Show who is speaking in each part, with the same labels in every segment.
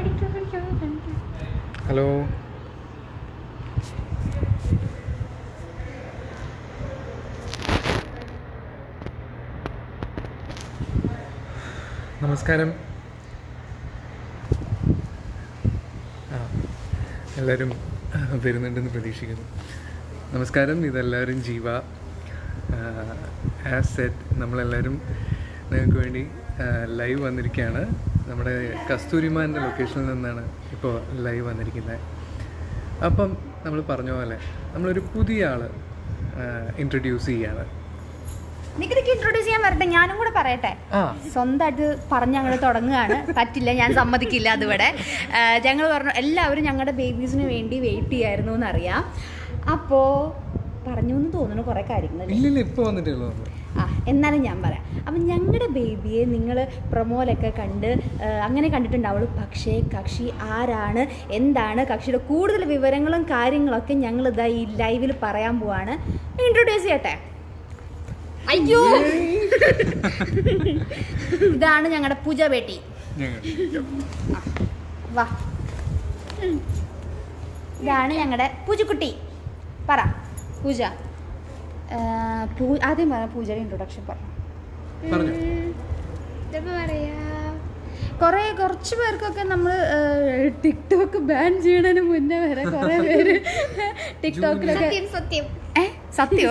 Speaker 1: Hello നമസ്കാരം ആ എല്ലാവരും വരുന്നുണ്ടെന്ന് പ്രതീക്ഷിക്കുന്നു നമസ്കാരം ഇതെല്ലാവരും ജീവ ആസ് സെറ്റ് നമ്മളെല്ലാവരും നിങ്ങൾക്ക് വേണ്ടി ലൈവ് വന്നിരിക്കുകയാണ് നമ്മുടെ കസ്തൂരിമാൻ്റെ ലൊക്കേഷനിൽ നിന്നാണ് ഇപ്പോൾ ലൈവ് വന്നിരിക്കുന്നത് അപ്പം നമ്മൾ പറഞ്ഞ പോലെ നമ്മളൊരു പുതിയ ആൾ ഇൻട്രൊഡ്യൂസ് ചെയ്യാണ്
Speaker 2: നിനക്ക് ഇൻട്രോഡ്യൂസ് ചെയ്യാൻ വരട്ടെ ഞാനും കൂടെ പറയട്ടെ
Speaker 1: ആ
Speaker 2: സ്വന്തമായിട്ട് പറഞ്ഞ് ഞങ്ങൾ തുടങ്ങുകയാണ് പറ്റില്ല ഞാൻ സമ്മതിക്കില്ല അതിവിടെ ഞങ്ങൾ പറഞ്ഞു എല്ലാവരും ഞങ്ങളുടെ ബേബീസിന് വേണ്ടി വെയിറ്റ് ചെയ്യായിരുന്നു എന്നറിയാം അപ്പോൾ പറഞ്ഞു എന്ന് തോന്നുന്നു കുറേ കാര്യങ്ങൾ
Speaker 1: ഇല്ലില്ല ഇപ്പോൾ വന്നിട്ടുള്ളൂ
Speaker 2: ആ എന്നാലും ഞാൻ പറയാം അപ്പം ഞങ്ങളുടെ ബേബിയെ നിങ്ങൾ പ്രൊമോയിലൊക്കെ കണ്ട് ആ, അങ്ങനെ കണ്ടിട്ടുണ്ടാവുള്ളൂ പക്ഷേ കക്ഷി ആരാണ് എന്താണ് കക്ഷിയുടെ കൂടുതൽ വിവരങ്ങളും കാര്യങ്ങളൊക്കെ ഞങ്ങൾ ഇതാ ഈ ലൈവിൽ പറയാൻ പോവാണ് ഇൻട്രൊഡ്യൂസ് ചെയ്യട്ടെ അയ്യോ ഇതാണ് ഞങ്ങളുടെ പൂജ ബേട്ടി
Speaker 1: ഞങ്ങൾ
Speaker 2: വാ ഉം. ഇതാണ് ഞങ്ങളുടെ പൂജക്കുട്ടി പറ പൂജ ആ, പൂ- ആദ്യം പറ പൂജയുടെ ഇൻട്രൊഡക്ഷൻ പറ
Speaker 1: പറഞ്ഞു
Speaker 3: ഇതൊക്കെ പറയാ
Speaker 2: കുറേ കുറച്ച് പേർക്കൊക്കെ നമ്മൾ ടിക്ടോക്ക് ബാൻ ചെയ്യണതിന് മുന്നേ വരെ കുറേ പേര് ടിക്ടോക്കിലൊക്കെ
Speaker 3: സത്യം സത്യം
Speaker 2: ഏ സത്യോ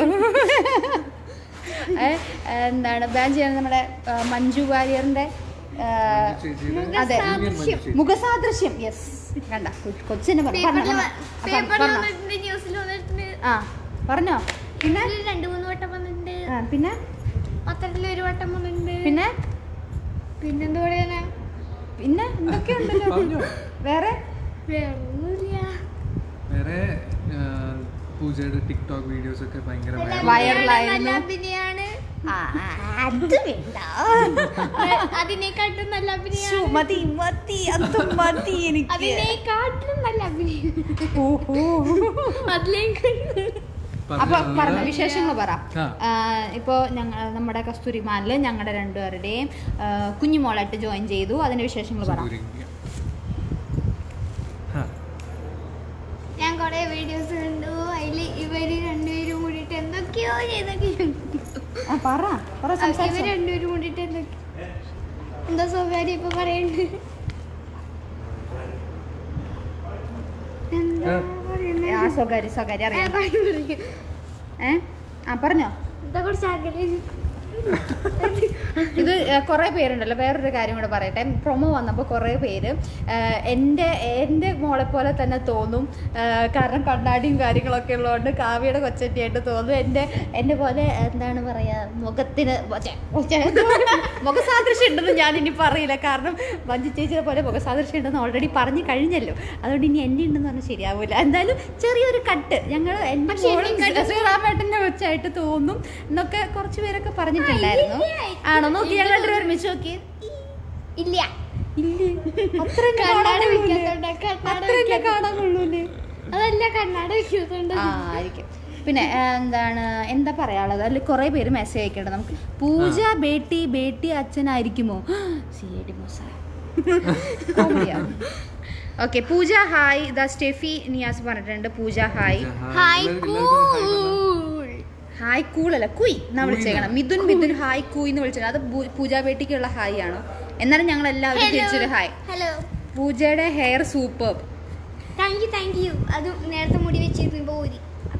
Speaker 2: ഏ, എന്താണ് ബാൻ ചെയ്യണത് നമ്മുടെ ആ, മഞ്ജു വാര്യറിന്റെ ആ, അതെ മുഖസാദൃശ്യം യെസ് കണ്ട കൊ- കൊച്ചിനെ പറ പറഞ്ഞോ,
Speaker 3: പേപ്പറിൽ
Speaker 2: പറഞ്ഞോ. ആ,
Speaker 3: പേപ്പറിൽ
Speaker 2: പറഞ്ഞോ.
Speaker 3: വന്നിട്ടുണ്ട് ന്യൂസിൽ വന്നിട്ടുണ്ട്
Speaker 2: ആ പറഞ്ഞോ പിന്നെ
Speaker 3: ഇതിൽ രണ്ട് മൂന്ന് വട്ടം വന്നിട്ടുണ്ട്
Speaker 2: ആ, പിന്നെ
Speaker 3: പത്രത്തിൽ ഒരു വട്ടം വന്നിട്ടുണ്ട്
Speaker 2: പിന്നെ
Speaker 3: പിന്നെന്താ പറയാനാ
Speaker 2: പിന്നെ എന്തൊക്കെയുണ്ടല്ലോ
Speaker 1: പറഞ്ഞോ.
Speaker 2: വേറെ
Speaker 3: വേറൊന്നുമില്ല
Speaker 1: വേറെ ആ, പൂജയുടെ ടിക്ടോക്ക് വീഡിയോസ് ഒക്കെ ഭയങ്കര
Speaker 3: നല്ല
Speaker 1: viral.
Speaker 2: വൈറലായിരുന്നു.
Speaker 3: നല്ല അഭിനയാണ്
Speaker 2: ആ, ആ, അത് വേണ്ട
Speaker 3: അതിനെക്കാട്ടും നല്ല
Speaker 2: ശ്ശോ,
Speaker 3: അഭിനയാണ്
Speaker 2: മതി മതി അത് മതി എനിക്ക്
Speaker 3: അതിനെക്കാട്ടിലും നല്ല അഭിനയം
Speaker 2: ഓഹോ
Speaker 3: അതിലേക്ക്
Speaker 2: അപ്പൊ
Speaker 1: പറഞ്ഞോ.
Speaker 2: പറഞ്ഞ വിശേഷങ്ങൾ പറ
Speaker 1: ആ.
Speaker 2: ആ, ഇപ്പോ ഞങ്ങൾ നമ്മുടെ കസ്തൂരിമാനില് ഞങ്ങളുടെ രണ്ടുപേരുടെയും ആ, കുഞ്ഞുമോളായിട്ട് ജോയിൻ ചെയ്തു അതിന്റെ വിശേഷങ്ങൾ പറ
Speaker 1: സൂര്യൻ. ആ,
Speaker 3: ഞാൻ കൊറേ വീഡിയോസ് കണ്ടു അതില് ഇവര് രണ്ടുപേരും കൂടിയിട്ട് എന്തൊക്കെയോ ചെയ്തൊക്കെ
Speaker 2: ആ, പറ പറ
Speaker 3: ഇവര്
Speaker 2: സംസാരിച്ചോ.
Speaker 3: രണ്ടുപേരും കൂടിയിട്ട് എന്തൊക്കെ എന്താ സ്വകാര്യം ഇപ്പൊ പറയണ്ട് എന്താ
Speaker 1: ആ.
Speaker 3: പറയുന്നെ?
Speaker 2: ആ സ്വകാര്യ സ്വകാര്യ
Speaker 3: ആ,
Speaker 2: അറിയാം
Speaker 3: പറയൂ, പറയൂ.
Speaker 2: ഏ ആ പറഞ്ഞോ
Speaker 3: എന്താ കുറച്ച് അകലെ
Speaker 2: ഇത് കുറേ പേരുണ്ടല്ലോ വേറൊരു കാര്യം കൂടെ പറയട്ടെ പ്രൊമോ വന്നപ്പോൾ കുറേ പേര് ആ, എൻ്റെ എൻ്റെ മോളെ പോലെ തന്നെ തോന്നും ആ, കാരണം കണ്ണാടിയും കാര്യങ്ങളൊക്കെ ഉള്ളതുകൊണ്ട് കാവ്യയുടെ കൊച്ചറ്റിയായിട്ട് തോന്നും എൻ്റെ എൻ്റെ പോലെ എന്താണ് പറയുക മുഖത്തിന് ഛെ, ഛെ, മുഖസാദൃശ്യം ഉണ്ടെന്ന് ഞാൻ ഇനി പറയില്ല കാരണം മഞ്ജു ചേച്ചിയെ പോലെ മുഖസാദൃശ്യം ഉണ്ടെന്ന് ഓൾറെഡി പറഞ്ഞു കഴിഞ്ഞല്ലോ അതുകൊണ്ട് ഇനി എൻ്റെ ഉണ്ടെന്ന് പറഞ്ഞാൽ ശരിയാവില്ല എന്തായാലും ചെറിയൊരു കട്ട് ഞങ്ങൾ എൻ്റെ
Speaker 3: പക്ഷേ
Speaker 2: മോളും
Speaker 3: എനിക്ക്
Speaker 2: ശ്രീറാമേട്ടൻ്റെ വെച്ചായിട്ട് തോന്നും എന്നൊക്കെ കുറച്ച് പേരൊക്കെ പറഞ്ഞിട്ടുണ്ടായിരുന്നു
Speaker 3: ഇല്ല,
Speaker 2: ആണോ നോക്കി ഞങ്ങൾ രണ്ടുപേരും ഒരുമിച്ച് നോക്കി
Speaker 3: ഇല്ല
Speaker 2: ഇല്ലേ അത്ര
Speaker 3: കണ്ണാട വെക്കാത്തോണ്ടാ കണ്ണാട
Speaker 2: അത്ര
Speaker 3: വെക്കാത്ത-
Speaker 2: കാണാനുള്ളൂല്ലേ
Speaker 3: അതല്ല കണ്ണാട വെക്കാത്തോണ്ട്
Speaker 2: ആ ആയിരിക്കും പിന്നെ ആ, എന്താണ് എന്താ പറയാനുള്ളത് അതിൽ കുറേ പേര് മെസ്സേജ് അയക്കണ്ട നമുക്ക് പൂജ ബേട്ടി ബേട്ടി അച്ഛനായിരിക്കുമോ സി എ ഡി മോസ ഓക്കെ പൂജ ഹായ് ഇതാ സ്റ്റെഫി നിയാസ് പറഞ്ഞിട്ടുണ്ട് പൂജ ഹായ്
Speaker 3: ഹായ്
Speaker 1: എല്ലാവർക്കും- എല്ലാവർക്കും ഒരു hi പറഞ്ഞോ.
Speaker 3: കൂൾ
Speaker 2: ഹായ് കൂൾ അല്ല കുയ് എന്നാ
Speaker 1: കുയ്
Speaker 2: വിളിച്ചേക്കണം മിഥുൻ മിഥുൻ ഹായ് കുയ് എന്ന് വിളിച്ചേക്കണം അത് പൂ- പൂജ ബേട്ടിക്കുള്ള ഹായ് ആണോ എന്നാലും ഞങ്ങൾ എല്ലാവരും തിരിച്ചൊരു ഹായ്
Speaker 3: ഹലോ
Speaker 2: പൂജയുടെ hair super
Speaker 3: thank you thank you അത് നേരത്തെ മുടി വെച്ചിരുന്നു പോരി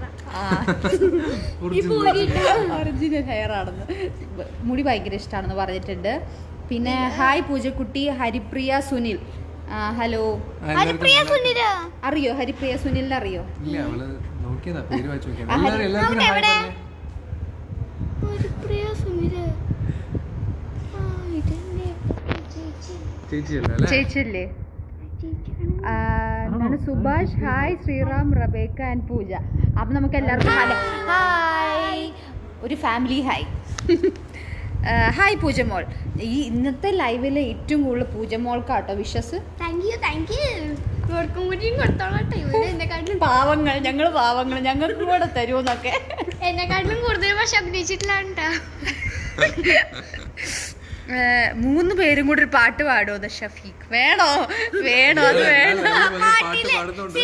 Speaker 1: Original.
Speaker 2: ഒറിജിനൽ ഹെയർ ആണെന്ന് മുടി ഭയങ്കര ഇഷ്ടമാണെന്ന് പറഞ്ഞിട്ടുണ്ട് പിന്നെ ഹായ് പൂജക്കുട്ടി ഹരിപ്രിയ സുനിൽ ആ, ഹലോ
Speaker 1: ആ, എല്ലാവർക്കും
Speaker 3: ഹരിപ്രിയ സുനിര
Speaker 2: അറിയോ ഹരിപ്രിയ സുനിലിനെ അറിയോ
Speaker 1: ഇല്ല അവള് നോക്കിയതാ പേര് വായിച്ചു നോക്കിയതാ
Speaker 2: ആ,
Speaker 1: എല്ലാവരും എല്ലാവർക്കും hi
Speaker 3: എവിടെ?
Speaker 1: പറഞ്ഞേ.
Speaker 3: ഹരിപ്രിയ സുനിര ആ ഇതെന്നെ ചേച്ചി
Speaker 1: ചേച്ചിയല്ലേ അല്ലേ
Speaker 2: ചേച്ചിയല്ലേ
Speaker 3: ചേച്ചിയാണ്
Speaker 2: ആ, എന്താണ് Subhash hi Sreeram Rebecca and Pooja അപ്പൊ നമുക്ക് എല്ലാവർക്കും ഹലോ ഹായ് ഒരു ഫാമിലി ഹായ് ഹായ് പൂജമോൾ ഈ ഇന്നത്തെ ലൈവിലെ ഏറ്റവും കൂടുതൽ പൂജമോൾക്കാട്ടോ wishes
Speaker 3: thank you thank you ഇവർക്കും കൂടിയും കൊടുത്തോളട്ടെ ഇവര് എന്നെക്കാട്ടിലും
Speaker 2: പാവങ്ങൾ ഞങ്ങൾ പാവങ്ങൾ ഞങ്ങൾക്ക് കൂടെ തരുമെന്നൊക്കെ
Speaker 3: എന്നെക്കാട്ടിലും കൂടുതൽ പക്ഷെ അഭിനയിച്ചിട്ടില്ല കേട്ടാ
Speaker 2: ഏ, മൂന്ന് പേരും കൂടി ഒരു പാട്ട് പാടുമോ അത് ഷഫീഖ് വേണോ വേണോ അത് വേണോ
Speaker 1: പാട്ട് പാടുന്നുണ്ട്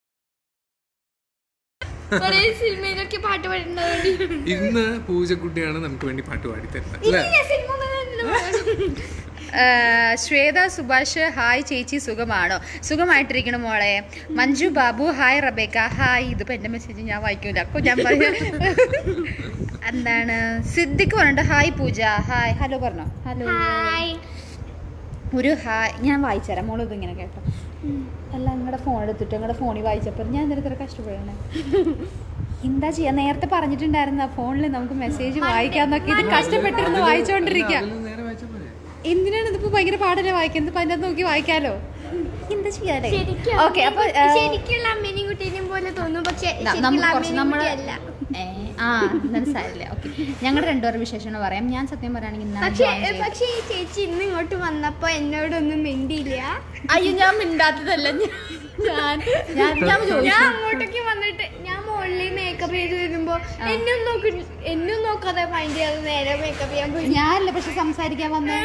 Speaker 3: ഒരേ സിനിമയിലൊക്കെ പാട്ട് പാടുന്നത്
Speaker 1: ഇന്ന് പൂജക്കുട്ടിയാണ് നമുക്ക് വേണ്ടി പാട്ട് പാടി തരുന്നത് അല്ലേ
Speaker 3: സിനിമ
Speaker 2: ഏ, ശ്വേത സുഭാഷ് ഹായ് ചേച്ചി സുഖമാണോ സുഖമായിട്ടിരിക്കണം മോളെ Manju Babu hi Rebecca hi ഇതിപ്പോ എന്റെ മെസ്സേജ് ഞാൻ വായിക്കൂല അപ്പൊ ഞാൻ പറയാം എന്താണ് സിദ്ദിഖ് പറഞ്ഞിട്ട് ഹായ് പൂജ ഹായ് ഹലോ പറഞ്ഞോ ഹലോ
Speaker 3: ഹായ്
Speaker 2: ഒരു ഹായ് ഞാൻ വായിച്ചുതരാം മോള് ഇതിങ്ങനെ കേട്ടോ ഉം. അല്ല നിങ്ങളുടെ ഫോൺ എടുത്തിട്ട് നിങ്ങളുടെ ഫോണിൽ വായിച്ചപ്പോൾ ഞാൻ എന്തിനാ ഇത്ര കഷ്ടപ്പെടണേ എന്താ ചെയ്യാ നേരത്തെ പറഞ്ഞിട്ടുണ്ടായിരുന്ന ഫോണിൽ നമുക്ക് മെസ്സേജ് വായിക്കാന്നൊക്കെ ഇത് കഷ്ടപ്പെട്ടിരുന്ന് വായിച്ചോണ്ടിരിക്കുക
Speaker 1: അതില് നേരെ വായിച്ചാ പോരെ?
Speaker 2: എന്തിനാണ് ഇതിപ്പോ ഭയങ്കര പാടല്ലേ വായിക്കുന്നത് ഇപ്പൊ അതിനകത്ത് നോക്കി വായിക്കാലോ എന്താ ചെയ്യാല്ലേ
Speaker 3: ശരിക്കും
Speaker 2: ഓക്കെ അപ്പൊ ഏ,
Speaker 3: ശരിക്കുള്ള അമ്മേനെയും കുട്ടീനെയും പോലെ തോന്നും പക്ഷെ
Speaker 2: ന-
Speaker 3: ശരിക്കുള്ള
Speaker 2: നമ്മ- കുറച്ച്
Speaker 3: അമ്മേനെയും
Speaker 2: നമ്മള്
Speaker 3: കുട്ടിയല്ല
Speaker 2: ഏ, ആ മനസ്സിലായില്ലേ ഓക്കെ ഞങ്ങളുടെ രണ്ടുപേരുടെ വിശേഷങ്ങൾ പറയാം ഞാൻ സത്യം പറയുകയാണെങ്കിൽ ഇന്നാണ്
Speaker 3: പക്ഷെ
Speaker 2: join ചെയ്തത്.
Speaker 3: പക്ഷെ ഈ ചേച്ചി ഇന്ന് ഇങ്ങോട്ട് വന്നപ്പോ എന്നോടൊന്നും മിണ്ടിയില്ല
Speaker 2: അയ്യോ ഞാൻ മിണ്ടാത്തതല്ല ഞാൻ ഞാൻ ഞാൻ
Speaker 3: ഞാൻ
Speaker 2: ചോദിച്ചു
Speaker 3: അങ്ങോട്ടേക്ക് വന്നിട്ട് ഞാൻ മുകളിൽ മേക്കപ്പ് ചെയ്ത് വരുമ്പോ എന്നെ നോക്കി എന്നെ നോക്കാതെ മൈൻഡ് ചെയ്യാതെ നേരെ മേക്കപ്പ് ചെയ്യാൻ പോയി
Speaker 2: ഞാനല്ല പക്ഷെ സംസാരിക്കാൻ വന്നേ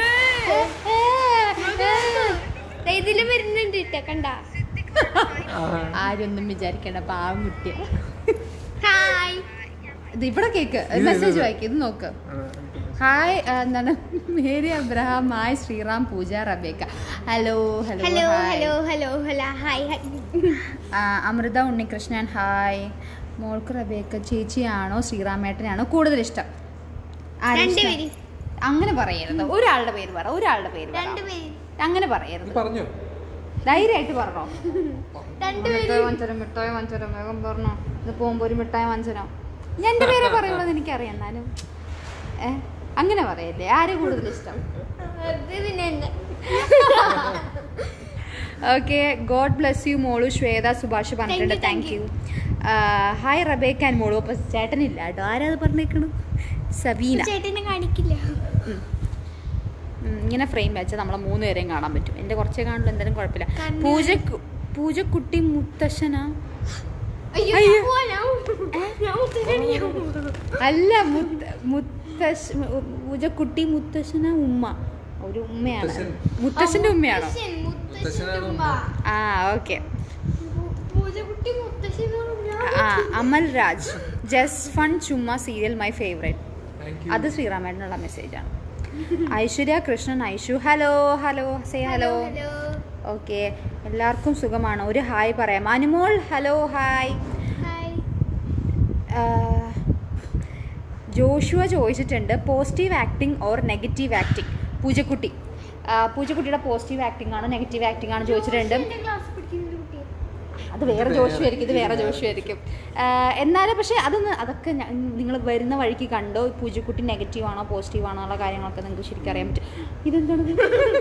Speaker 3: ദേ ഇതില് വരുന്നുണ്ട് ഇട്ട കണ്ട
Speaker 2: ആരൊന്നും വിചാരിക്കണ്ട പാവം കുട്ടിയ
Speaker 3: ഹായ്
Speaker 2: ഇത് ഇവിടെ കേക്ക്
Speaker 1: ഇത്
Speaker 2: മെസ്സേജ്
Speaker 1: ഇത്.
Speaker 2: വായിക്കും ഇത് നോക്ക്
Speaker 1: ആ,
Speaker 2: ഹായ് ആ, എന്താണ് Mary Abraham hi Sreeram Pooja Rebecca hello hello
Speaker 3: hello
Speaker 2: hi.
Speaker 3: Hello hello hello hi hi
Speaker 2: ആ, അമൃത ഉണ്ണികൃഷ്ണൻ ഹായ് മോൾക്ക് റബേക്ക ചേച്ചിയാണോ ശ്രീറാമേട്ടനാണോ കൂടുതൽ ഇഷ്ടം ആരാ ഇഷ്ടം?
Speaker 3: രണ്ടുപേര്
Speaker 2: അങ്ങനെ പറയരുത് ഒരാളുടെ പേര് പറ ഒരാളുടെ പേര് പറ
Speaker 3: രണ്ടുപേര്
Speaker 2: അങ്ങനെ
Speaker 1: നീ
Speaker 2: പറയരുത്
Speaker 1: പറഞ്ഞോ
Speaker 2: ധൈര്യമായിട്ട് പറഞ്ഞോ
Speaker 3: രണ്ടുപേര്
Speaker 2: മിഠായി വാങ്ങിച്ചരം മിഠായി വാങ്ങിച്ചരം വേഗം പറഞ്ഞോ ഇത് പോകുമ്പോ ഒരു മിഠായി വാങ്ങിച്ചരം എന്റെ പേരെ പറയുള്ളത് എനിക്കറിയാം എന്നാലും ഏ അങ്ങനെ പറയല്ലേ ആര് കൂടുതൽ ഇഷ്ടം
Speaker 3: അത് പിന്നെ എന്നെ
Speaker 2: ഓക്കെ ഗോഡ് ബ്ലെസ് യു മോളു ശ്വേത സുഭാഷ് പറഞ്ഞിട്ടുണ്ട്
Speaker 3: Thank
Speaker 2: thank
Speaker 3: you,
Speaker 2: you hi Rebecca and മോളു അപ്പൊ ചേട്ടനില്ല കേട്ടോ ആരാത് പറഞ്ഞേക്കണം സബീന
Speaker 3: ചേട്ടനെ കാണിക്കില്ല
Speaker 2: ഉം. ഉം, ഇങ്ങനെ ഫ്രെയിം വെച്ചാൽ നമ്മളെ മൂന്ന് പേരെയും കാണാൻ പറ്റും എൻ്റെ കുറച്ചേ കാണുള്ളൂ എന്തായാലും കുഴപ്പമില്ല
Speaker 3: കണ്ണ്.
Speaker 2: പൂജ പൂജക്കുട്ടി മുത്തശ്ശനാ
Speaker 3: അയ്യോ
Speaker 2: അയ്യോ.
Speaker 3: ഞാൻ പോവാ, ഞാൻ പോവാ. ഞാൻ ഉത്തരണിയാവും.
Speaker 2: അല്ല മുത്ത മുത്തശ്ശ പൂജക്കുട്ടി മുത്തശ്ശന ഉമ്മ ഒരു ഉമ്മയാണ്
Speaker 1: മുത്തശ്ശൻ.
Speaker 2: മുത്തശ്ശന്റെ ഉമ്മയാണോ
Speaker 3: മുത്തശ്ശൻ, മുത്തശ്ശൻ്റെ
Speaker 1: മുത്തശ്ശനാണ്
Speaker 3: ഉമ്മ.
Speaker 2: ആ ഓക്കെ
Speaker 3: പൂ- പൂജക്കുട്ടി മുത്തശ്ശനാണ് ഞാൻ.
Speaker 2: ആ അമൽ രാജ് ജസ്റ്റ് ഫൺ ചുമ്മ serial my favourite
Speaker 1: thank you
Speaker 2: അത് ശ്രീറാമേട്ടനുള്ള മെസ്സേജാണ് Aishwarya Krishnan Aishu hello hello say hello
Speaker 3: hello
Speaker 2: okay എല്ലാവർക്കും സുഖമാണ് ഒരു ഹായ് പറയാം അനുമോൾ ഹലോ ഹായ്
Speaker 3: ഹായ്
Speaker 2: ജോഷുവ ചോദിച്ചിട്ടുണ്ട് positive acting or negative acting പൂജക്കുട്ടി ആ, പൂജക്കുട്ടിയുടെ പോസിറ്റീവ് ആക്ടിംഗ് ആണോ നെഗറ്റീവ് ആക്ടിംഗ് ആണോ ചോദിച്ചിട്ടുണ്ട്
Speaker 3: എന്റെ ക്ലാസ് പഠിക്കുന്ന ഒരു കുട്ടിയെ
Speaker 2: അത് വേറെ ജോഷു ആയിരിക്കും ഇത് വേറെ ജോഷു ആയിരിക്കും ആ, എന്നാലും പക്ഷേ അതൊന്ന് അതൊക്കെ നിങ്ങൾ വരുന്ന വഴിക്ക് കണ്ടോ പൂജക്കുട്ടി നെഗറ്റീവ് ആണോ പോസിറ്റീവ് ആണോ ഉള്ള കാര്യങ്ങളൊക്കെ നിങ്ങൾക്ക് ശരിക്കും അറിയാൻ പറ്റും ഇതെന്താണ്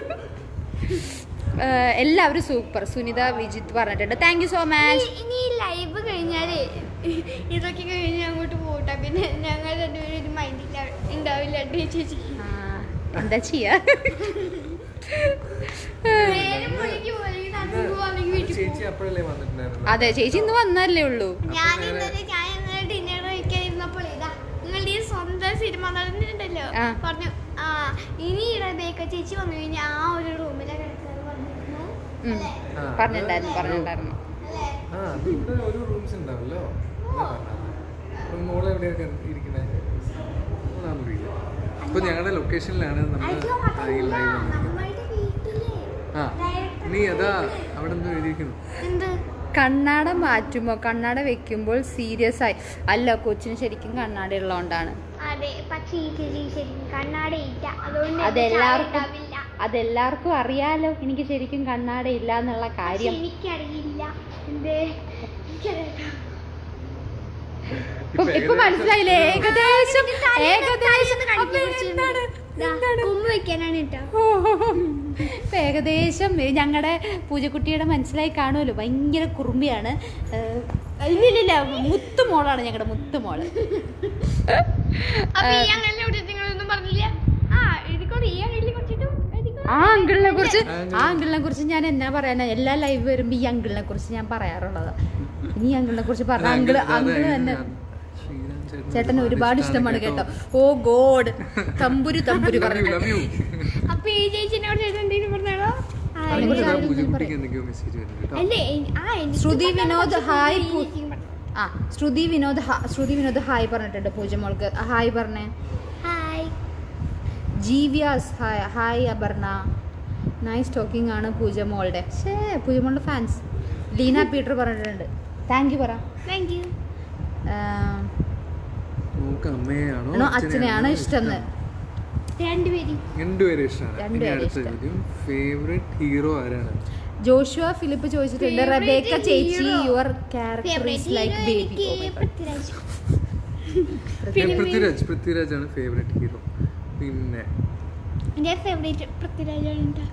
Speaker 2: ആ, എല്ലാവരും സൂപ്പർ സുനിത വിജിത്ത് പറഞ്ഞിട്ടുണ്ട് താങ്ക് യു സോ മച്ച്
Speaker 3: ഇനി- ഇനി ഈ ലൈവ് കഴിഞ്ഞാലേ ഇതൊക്കെ കഴിഞ്ഞ് അങ്ങോട്ട് പോട്ടെ പിന്നെ ഞങ്ങൾ രണ്ടുപേരും ഒരു മൈൻഡില്ല ഉണ്ടാവില്ല ഡേ ചേച്ചി
Speaker 2: എന്താ ചെയ്യാ
Speaker 3: നേരെ മുകളിലേക്ക് പോയി നടന്നു പോവാണെങ്കിൽ വീട്ടിൽ
Speaker 1: ചേച്ചി
Speaker 3: പോകും
Speaker 1: അപ്പോഴല്ലേ വന്നിട്ടുണ്ടായിരുന്നു
Speaker 2: അതെ ചേച്ചി ഇന്ന് വന്നല്ലേ ഉള്ളൂ
Speaker 3: ഞാൻ ഇന്നലെ ഞാൻ ഇന്നലെ ഡിന്നർ കഴിക്കാൻ ഇരുന്നപ്പോൾ ഇതാ നിങ്ങളുടെ ഈ സ്വന്തം സിനിമ നടന്നിട്ടുണ്ടല്ലോ
Speaker 2: ആ.
Speaker 3: പറഞ്ഞു ആ ഇനി റബേക്ക ചേച്ചി വന്നു കഴിഞ്ഞാൽ ആ ഒരു റൂമിലെ കിടക്കുന്നത് പറഞ്ഞിരുന്നു
Speaker 2: ഉം.
Speaker 3: അല്ലേ
Speaker 1: ആ,
Speaker 2: പറഞ്ഞിട്ടുണ്ടായിരുന്നു
Speaker 1: അത്
Speaker 2: പറഞ്ഞിട്ടുണ്ടായിരുന്നു
Speaker 3: അല്ലേ
Speaker 1: ആ അത് ഇവിടെ ഒരു റൂംസ് ഉണ്ടാവല്ലോ അതാ പറഞ്ഞത്. അപ്പൊ മോള് എവിടെയൊക്കെ ഇരിക്കണേ ആ മുറിയില്ല അപ്പൊ ഞങ്ങളുടെ ലൊക്കേഷനിലാണ് നമ്മൾ
Speaker 3: അയ്യോ
Speaker 1: ഈ
Speaker 3: അതല്ല
Speaker 1: ലൈവ്
Speaker 3: നമ്മളുടെ വീട്ടില്
Speaker 1: ആ
Speaker 3: director
Speaker 1: നീ അതാ അവിടെ എന്തോ എഴുതിയിരിക്കുന്നു
Speaker 3: എന്ത്
Speaker 2: കണ്ണാട മാറ്റുമോ കണ്ണാട വെക്കുമ്പോൾ സീരിയസ് ആയി അല്ല കൊച്ചിന് ശരിക്കും കണ്ണാട ഉള്ളതുകൊണ്ടാണ്
Speaker 3: അതെ പക്ഷേ ഈ ചേച്ചി ശരിക്കും കണ്ണാടയില്ല അതുകൊണ്ട്
Speaker 2: അതെല്ലാവർക്കും
Speaker 3: ഉണ്ടാവില്ല
Speaker 2: അതെല്ലാവർക്കും അറിയാലോ എനിക്ക് ശരിക്കും കണ്ണാട ഇല്ല എന്നുള്ള
Speaker 3: പക്ഷെ
Speaker 2: കാര്യം
Speaker 3: എനിക്കറിയില്ല എന്തേ എനിക്കറിയില്ല.
Speaker 2: ഇപ്പൊ ഇപ്പൊ മനസ്സിലായില്ലേ ഏകദേശം ഏകദേശം
Speaker 3: തലേന്ന്
Speaker 2: അപ്പൊ
Speaker 3: കാണിക്കാൻ കുറച്ച്
Speaker 2: എന്താണ്?
Speaker 3: ദാ,
Speaker 2: എന്താണ്?
Speaker 3: കൊമ്പ് വെക്കാനാണ് കേട്ടോ
Speaker 2: ഇപ്പൊ ഏകദേശം ഞങ്ങളുടെ പൂജക്കുട്ടിയുടെ മനസ്സിലായി കാണുമല്ലോ ഭയങ്കര കുറുമ്പിയാണ് ഏഹ്, ഇല്ലില്ലില്ല മുത്തുമോളാണ് ഞങ്ങളുടെ മുത്തുമോള്
Speaker 3: അപ്പൊ ഈ അങ്ങളിനെ കുറിച്ച് നിങ്ങളൊന്നും പറഞ്ഞില്ല ആ ഇതിക്കോട് ഈ അങ്ങളിനെ കുറിച്ചിട്ടും ഇതിക്കോട്
Speaker 2: ആ അങ്കിളിനെ കുറിച്ച്
Speaker 1: ആ uncle.
Speaker 2: ആ അങ്കിളിനെ കുറിച്ച് ഞാൻ എന്നാ പറയാനാ എല്ലാ ലൈവ് വരുമ്പോ ഈ അങ്കിളിനെ കുറിച്ച് ഞാൻ പറയാറുള്ളത് ഇനി ഈ അങ്കിളിനെ കുറിച്ച് പറഞ്ഞ അങ്കിള് അങ്കിള് തന്നെ ചേട്ടന് ഒരുപാട് ഇഷ്ടമാണ് കേട്ടോ ഓ ഗോഡ് തമ്പുരു തമ്പുരു പറഞ്ഞു
Speaker 1: ലവ് യു
Speaker 3: അപ്പൊ ഈ ചേച്ചിനോട് ചേട്ടൻ എന്തെങ്കിലും പറഞ്ഞാലോ ആ,
Speaker 1: അതിനെക്കുറിച്ച്
Speaker 3: എനിക്ക്
Speaker 1: ആ പൂജക്കുട്ടിക്ക് എന്തൊക്കെയോ മെസ്സേജ് വരുന്നുണ്ട് കേട്ടോ
Speaker 3: അല്ലേ എനി- ആ എനിക്ക്
Speaker 2: ശ്രുതി
Speaker 3: പറഞ്ഞാ
Speaker 2: വിനോദ്
Speaker 3: പക്ഷെ
Speaker 2: ഹായ്
Speaker 3: ഈ
Speaker 2: പു-
Speaker 3: ചേച്ചിക്ക് പറഞ്ഞു.
Speaker 2: ആ ശ്രുതി വിനോദ് ഹ- ശ്രുതി വിനോദ് ഹായ് പറഞ്ഞിട്ടുണ്ട് പൂജമോൾക്ക് ഹായ് പറഞ്ഞേ
Speaker 3: ഹായ്
Speaker 2: ജീവ്യാസ് hi hi Aparna nice talking ആണ് പൂജമോളുടെ ഷേ പൂജമോളുടെ ഫാൻസ് ലീന പീറ്റർ പറഞ്ഞിട്ടുണ്ട് താങ്ക് യു പറ
Speaker 3: താങ്ക് യു
Speaker 2: ആ,
Speaker 1: നമുക്ക് അമ്മയെയാണോ
Speaker 2: ആണോ അച്ഛനെയാണോ ഇഷ്ടം
Speaker 3: രണ്ടുപേരും
Speaker 1: രണ്ടുപേരും ഇഷ്ടമാണ് ഇനി
Speaker 2: രണ്ടുപേരെ
Speaker 1: അടുത്ത
Speaker 2: ഇഷ്ടം.
Speaker 1: ചോദ്യം ഫേവറേറ്റ് ഹീറോ ആരാണ്
Speaker 2: ജോഷുവ ഫിലിപ്പ് ചോദിച്ചിട്ടുണ്ട്
Speaker 3: Favorite
Speaker 2: റബേക്ക ചേച്ചി
Speaker 3: hero.
Speaker 2: Your character
Speaker 3: favourite
Speaker 2: is like
Speaker 3: hero
Speaker 2: baby
Speaker 3: എനിക്ക് പൃഥ്വിരാജ്
Speaker 1: ഞാൻ
Speaker 3: Film-
Speaker 1: പൃഥ്വിരാജ് പൃഥ്വിരാജ് ആണ് ഫേവറേറ്റ് ഹീറോ പിന്നെ
Speaker 3: എൻ്റെ ഫേവറേറ്റ് പൃഥ്വിരാജാണ് കേട്ടോ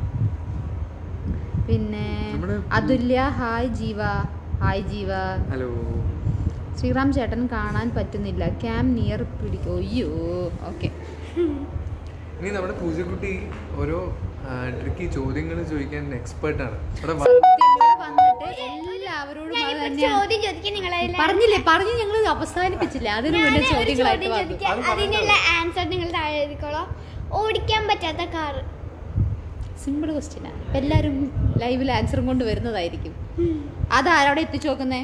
Speaker 2: പിന്നെ
Speaker 1: നമ്മുടെ
Speaker 2: Athulya hi Jeeva hi Jeeva
Speaker 1: hello
Speaker 2: Sreeram ചേട്ടൻ കാണാൻ പറ്റുന്നില്ല ക്യാം നിയർ പിടിക്കോ അയ്യോ ഓക്കെ
Speaker 1: ഇനി നമ്മുടെ പൂജക്കുട്ടി ഓരോ ട്രിക്കി ചോദ്യങ്ങൾ ചോദിക്കാൻ എക്സ്പേർട്ട് ആണ് ഇവിടെ വ-
Speaker 2: വന്നിട്ട് എല്ലാവരോടും അത്
Speaker 3: ഞാനിപ്പോ
Speaker 2: തന്നെയാണ്.
Speaker 3: ചോദ്യം ചോദിക്കാൻ നിങ്ങളെ
Speaker 2: പറഞ്ഞില്ലേ പറഞ്ഞു ഞങ്ങൾ അവസാനിപ്പിച്ചില്ല അതിനു വേണ്ടി ചോദ്യങ്ങളായിട്ട്
Speaker 3: ചോദ്യം
Speaker 2: വന്നു
Speaker 3: ചോദിക്കാം
Speaker 1: അത് പറഞ്ഞോ.
Speaker 3: അതിനുള്ള ആൻസർ നിങ്ങൾ താഴെ എഴുതിക്കോളോ ഓടിക്കാൻ പറ്റാത്ത കാറ്
Speaker 2: സിമ്പിൾ ക്വസ്റ്റ്യനാ എല്ലാവരും ലൈവിൽ ആൻസറും കൊണ്ട് വരുന്നതായിരിക്കും അതാരവിടെ എത്തിച്ചു നോക്കുന്നേ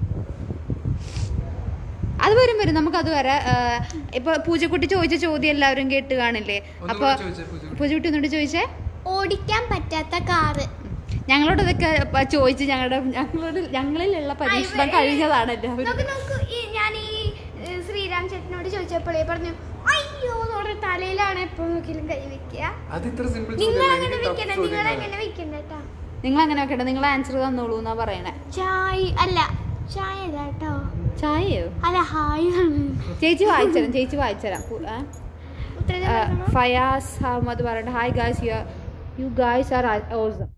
Speaker 2: അത് വരും വരും നമുക്ക് അത് വരെ ഇപ്പൊ പൂജക്കുട്ടി ചോദിച്ച ചോദ്യം എല്ലാവരും കേട്ട് കാണില്ലേ
Speaker 1: ഒന്നുകൂടെ
Speaker 2: അപ്പൊ
Speaker 1: ചോദിച്ചേ, പൂജക്കുട്ടി.
Speaker 2: പൂജക്കുട്ടി ഒന്നുകൂടി ചോദിച്ചേ
Speaker 3: ഓടിക്കാൻ പറ്റാത്ത കാറ്
Speaker 2: ഞങ്ങളോട് ഇതൊക്കെ പ- ചോദിച്ച് ഞങ്ങളുടെ ഞങ്ങളോട് ഞങ്ങളിലുള്ള പരീക്ഷണം
Speaker 3: അയ്യോ,
Speaker 2: കഴിഞ്ഞതാണ് എല്ലാവരും
Speaker 3: നോക്ക് നോക്ക് ഈ ഞാൻ ഈ ഏ, ശ്രീരാം ചേട്ടനോട് ചോദിച്ചപ്പോഴേ പറഞ്ഞു അയ്യോ എന്ന് പറഞ്ഞ തലയിലാണ് എപ്പോ നോക്കിയാലും കൈ വെക്കുക
Speaker 1: അത് ഇത്ര സിമ്പിൾ
Speaker 3: നിങ്ങൾ
Speaker 1: ചോദ്യമല്ല
Speaker 3: അങ്ങനെ
Speaker 1: എനിക്ക്
Speaker 3: വെക്കണ്ട
Speaker 1: tough
Speaker 3: നിങ്ങൾ
Speaker 1: ചോദ്യങ്ങളാണ്.
Speaker 3: അങ്ങനെ വെക്കണ്ട കേട്ടോ
Speaker 2: നിങ്ങൾ അങ്ങനെ വെക്കട്ടെ നിങ്ങൾ ആൻസർ തന്നോളൂ എന്നാ പറയണേ
Speaker 3: ചായ അല്ല ചായ അല്ല കേട്ടോ
Speaker 2: ചായയോ
Speaker 3: അല്ല ഹായ് ആണ്
Speaker 2: ചേച്ചി വായിച്ചരാം ചേച്ചി വായിച്ചരാം പു- ആ?
Speaker 3: ഉത്തരം
Speaker 2: ആ,
Speaker 3: പറഞ്ഞോ?
Speaker 2: ഫയാസ് അഹമ്മദ് പറഞ്ഞിട്ട് hi guys you you guys are awesome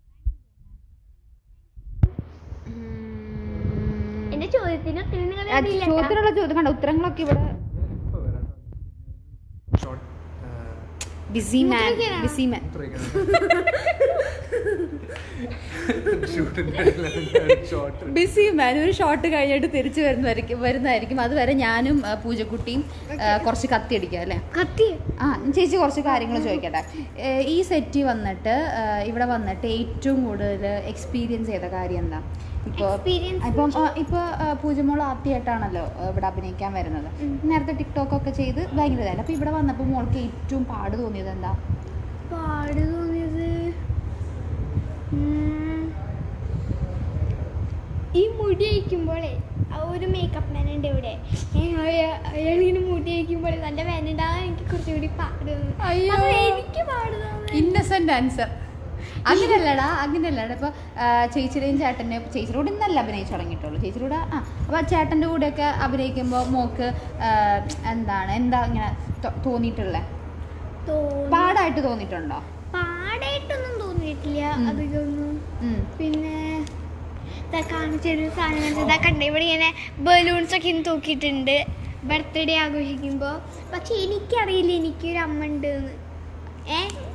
Speaker 3: എന്റെ ചോദ്യത്തിന് ഉത്തരം നിങ്ങൾ എഴുതിയില്ല കേട്ടോ.
Speaker 2: ചോദ്യത്തിനുള്ള ചോദ്യം കണ്ട ഉത്തരങ്ങളൊക്കെ ഇവിടെ
Speaker 1: ഇപ്പൊ വരാം. Short, ആ,
Speaker 2: ബിസി മാൻ
Speaker 3: മൂത്രമൊക്കെയാണോ?
Speaker 2: ബിസി മാൻ
Speaker 1: ഇത്രയൊക്കെയാണ്. ഷൂട്ടിന്റെ ഇടയിലാണ് short.
Speaker 2: ബിസി മാൻ ഒരു ഷോട്ട് കഴിഞ്ഞിട്ട് തിരിച്ചു വരുന്നതായിരിക്കും വരുന്നതായിരിക്കും അതുവരെ ഞാനും ആ, പൂജക്കുട്ടിയും ആ, കുറച്ച് കത്തി അടിക്കാം അല്ലേ
Speaker 3: കത്തി
Speaker 2: ആ ചേച്ചി കുറച്ച് കാര്യങ്ങൾ ചോദിക്കട്ടെ ഏ, ഈ സെറ്റിൽ വന്നിട്ട് ആ, ഇവിടെ വന്നിട്ട് ഏറ്റവും കൂടുതൽ എക്സ്പീരിയൻസ് ചെയ്ത കാര്യം എന്താ ഇപ്പോൾ
Speaker 3: Experience
Speaker 2: ഇപ്പം ആ, ഇപ്പൊ ആ, പൂജമോൾ ആദ്യമായിട്ടാണല്ലോ ആ, ഇവിടെ അഭിനയിക്കാൻ വരുന്നത് നേരത്തെ ടിക്ടോക്ക് ഒക്കെ ചെയ്ത് ഭയങ്കര ഇതായിരുന്നു അപ്പൊ ഇവിടെ വന്നപ്പോൾ മോൾക്ക് ഏറ്റവും പാട് തോന്നിയത് എന്താ
Speaker 3: പാട് തോന്നിയത് ഉം. ഈ മുടി അയക്കുമ്പോഴേ ആ ഒരു മേക്കപ്പ് മാൻ ഉണ്ട് ഇവിടെ ഏ, അയ- അയാളിങ്ങനെ മുടി അയക്കുമ്പോഴേ നല്ല വേനുണ്ടാകാൻ എനിക്ക് കുറച്ചുകൂടി പാട് തോന്നി
Speaker 2: അയ്യോ.
Speaker 3: അപ്പൊ എനിക്ക് പാട് തോന്നി
Speaker 2: ഇന്നസെന്റ് ആൻസർ അങ്ങനെയല്ലടാ അങ്ങനെയല്ലടാ ഇപ്പൊ ആ, ചേച്ചിയുടെയും ചേട്ടൻ്റെ ചേച്ചിയുടെ കൂടെ ഇന്നല്ല അഭിനയിച്ചു തുടങ്ങിയിട്ടുള്ളൂ ചേച്ചിയുടെ കൂടെ ആ അപ്പൊ ചേട്ടൻ്റെ കൂടെയൊക്കെ അഭിനയിക്കുമ്പോൾ മോക്ക് ആ, എന്താണ് എന്താ ഇങ്ങനെ തോ- തോന്നിയിട്ടുള്ളത്
Speaker 3: തോന്നി
Speaker 2: പാടായിട്ട് തോന്നിയിട്ടുണ്ടോ
Speaker 3: പാടായിട്ടൊന്നും തോന്നിയിട്ടില്ല
Speaker 2: ഉം.
Speaker 3: അധികമൊന്നും
Speaker 2: ഉം.
Speaker 3: പിന്നെ ഇതാ കാണിച്ചൊരു സാധനം കാണിച്ചത് ഇതാ കണ്ടേ ഇവിടെ ഇങ്ങനെ ബലൂൺസ് ഒക്കെ ഇന്ന് തൂക്കിയിട്ടുണ്ട് ബർത്ത്ഡേ ആഘോഷിക്കുമ്പോൾ പക്ഷെ എനിക്കറിയില്ല എനിക്കൊരു അമ്മ ഉണ്ട് എന്ന് ഏ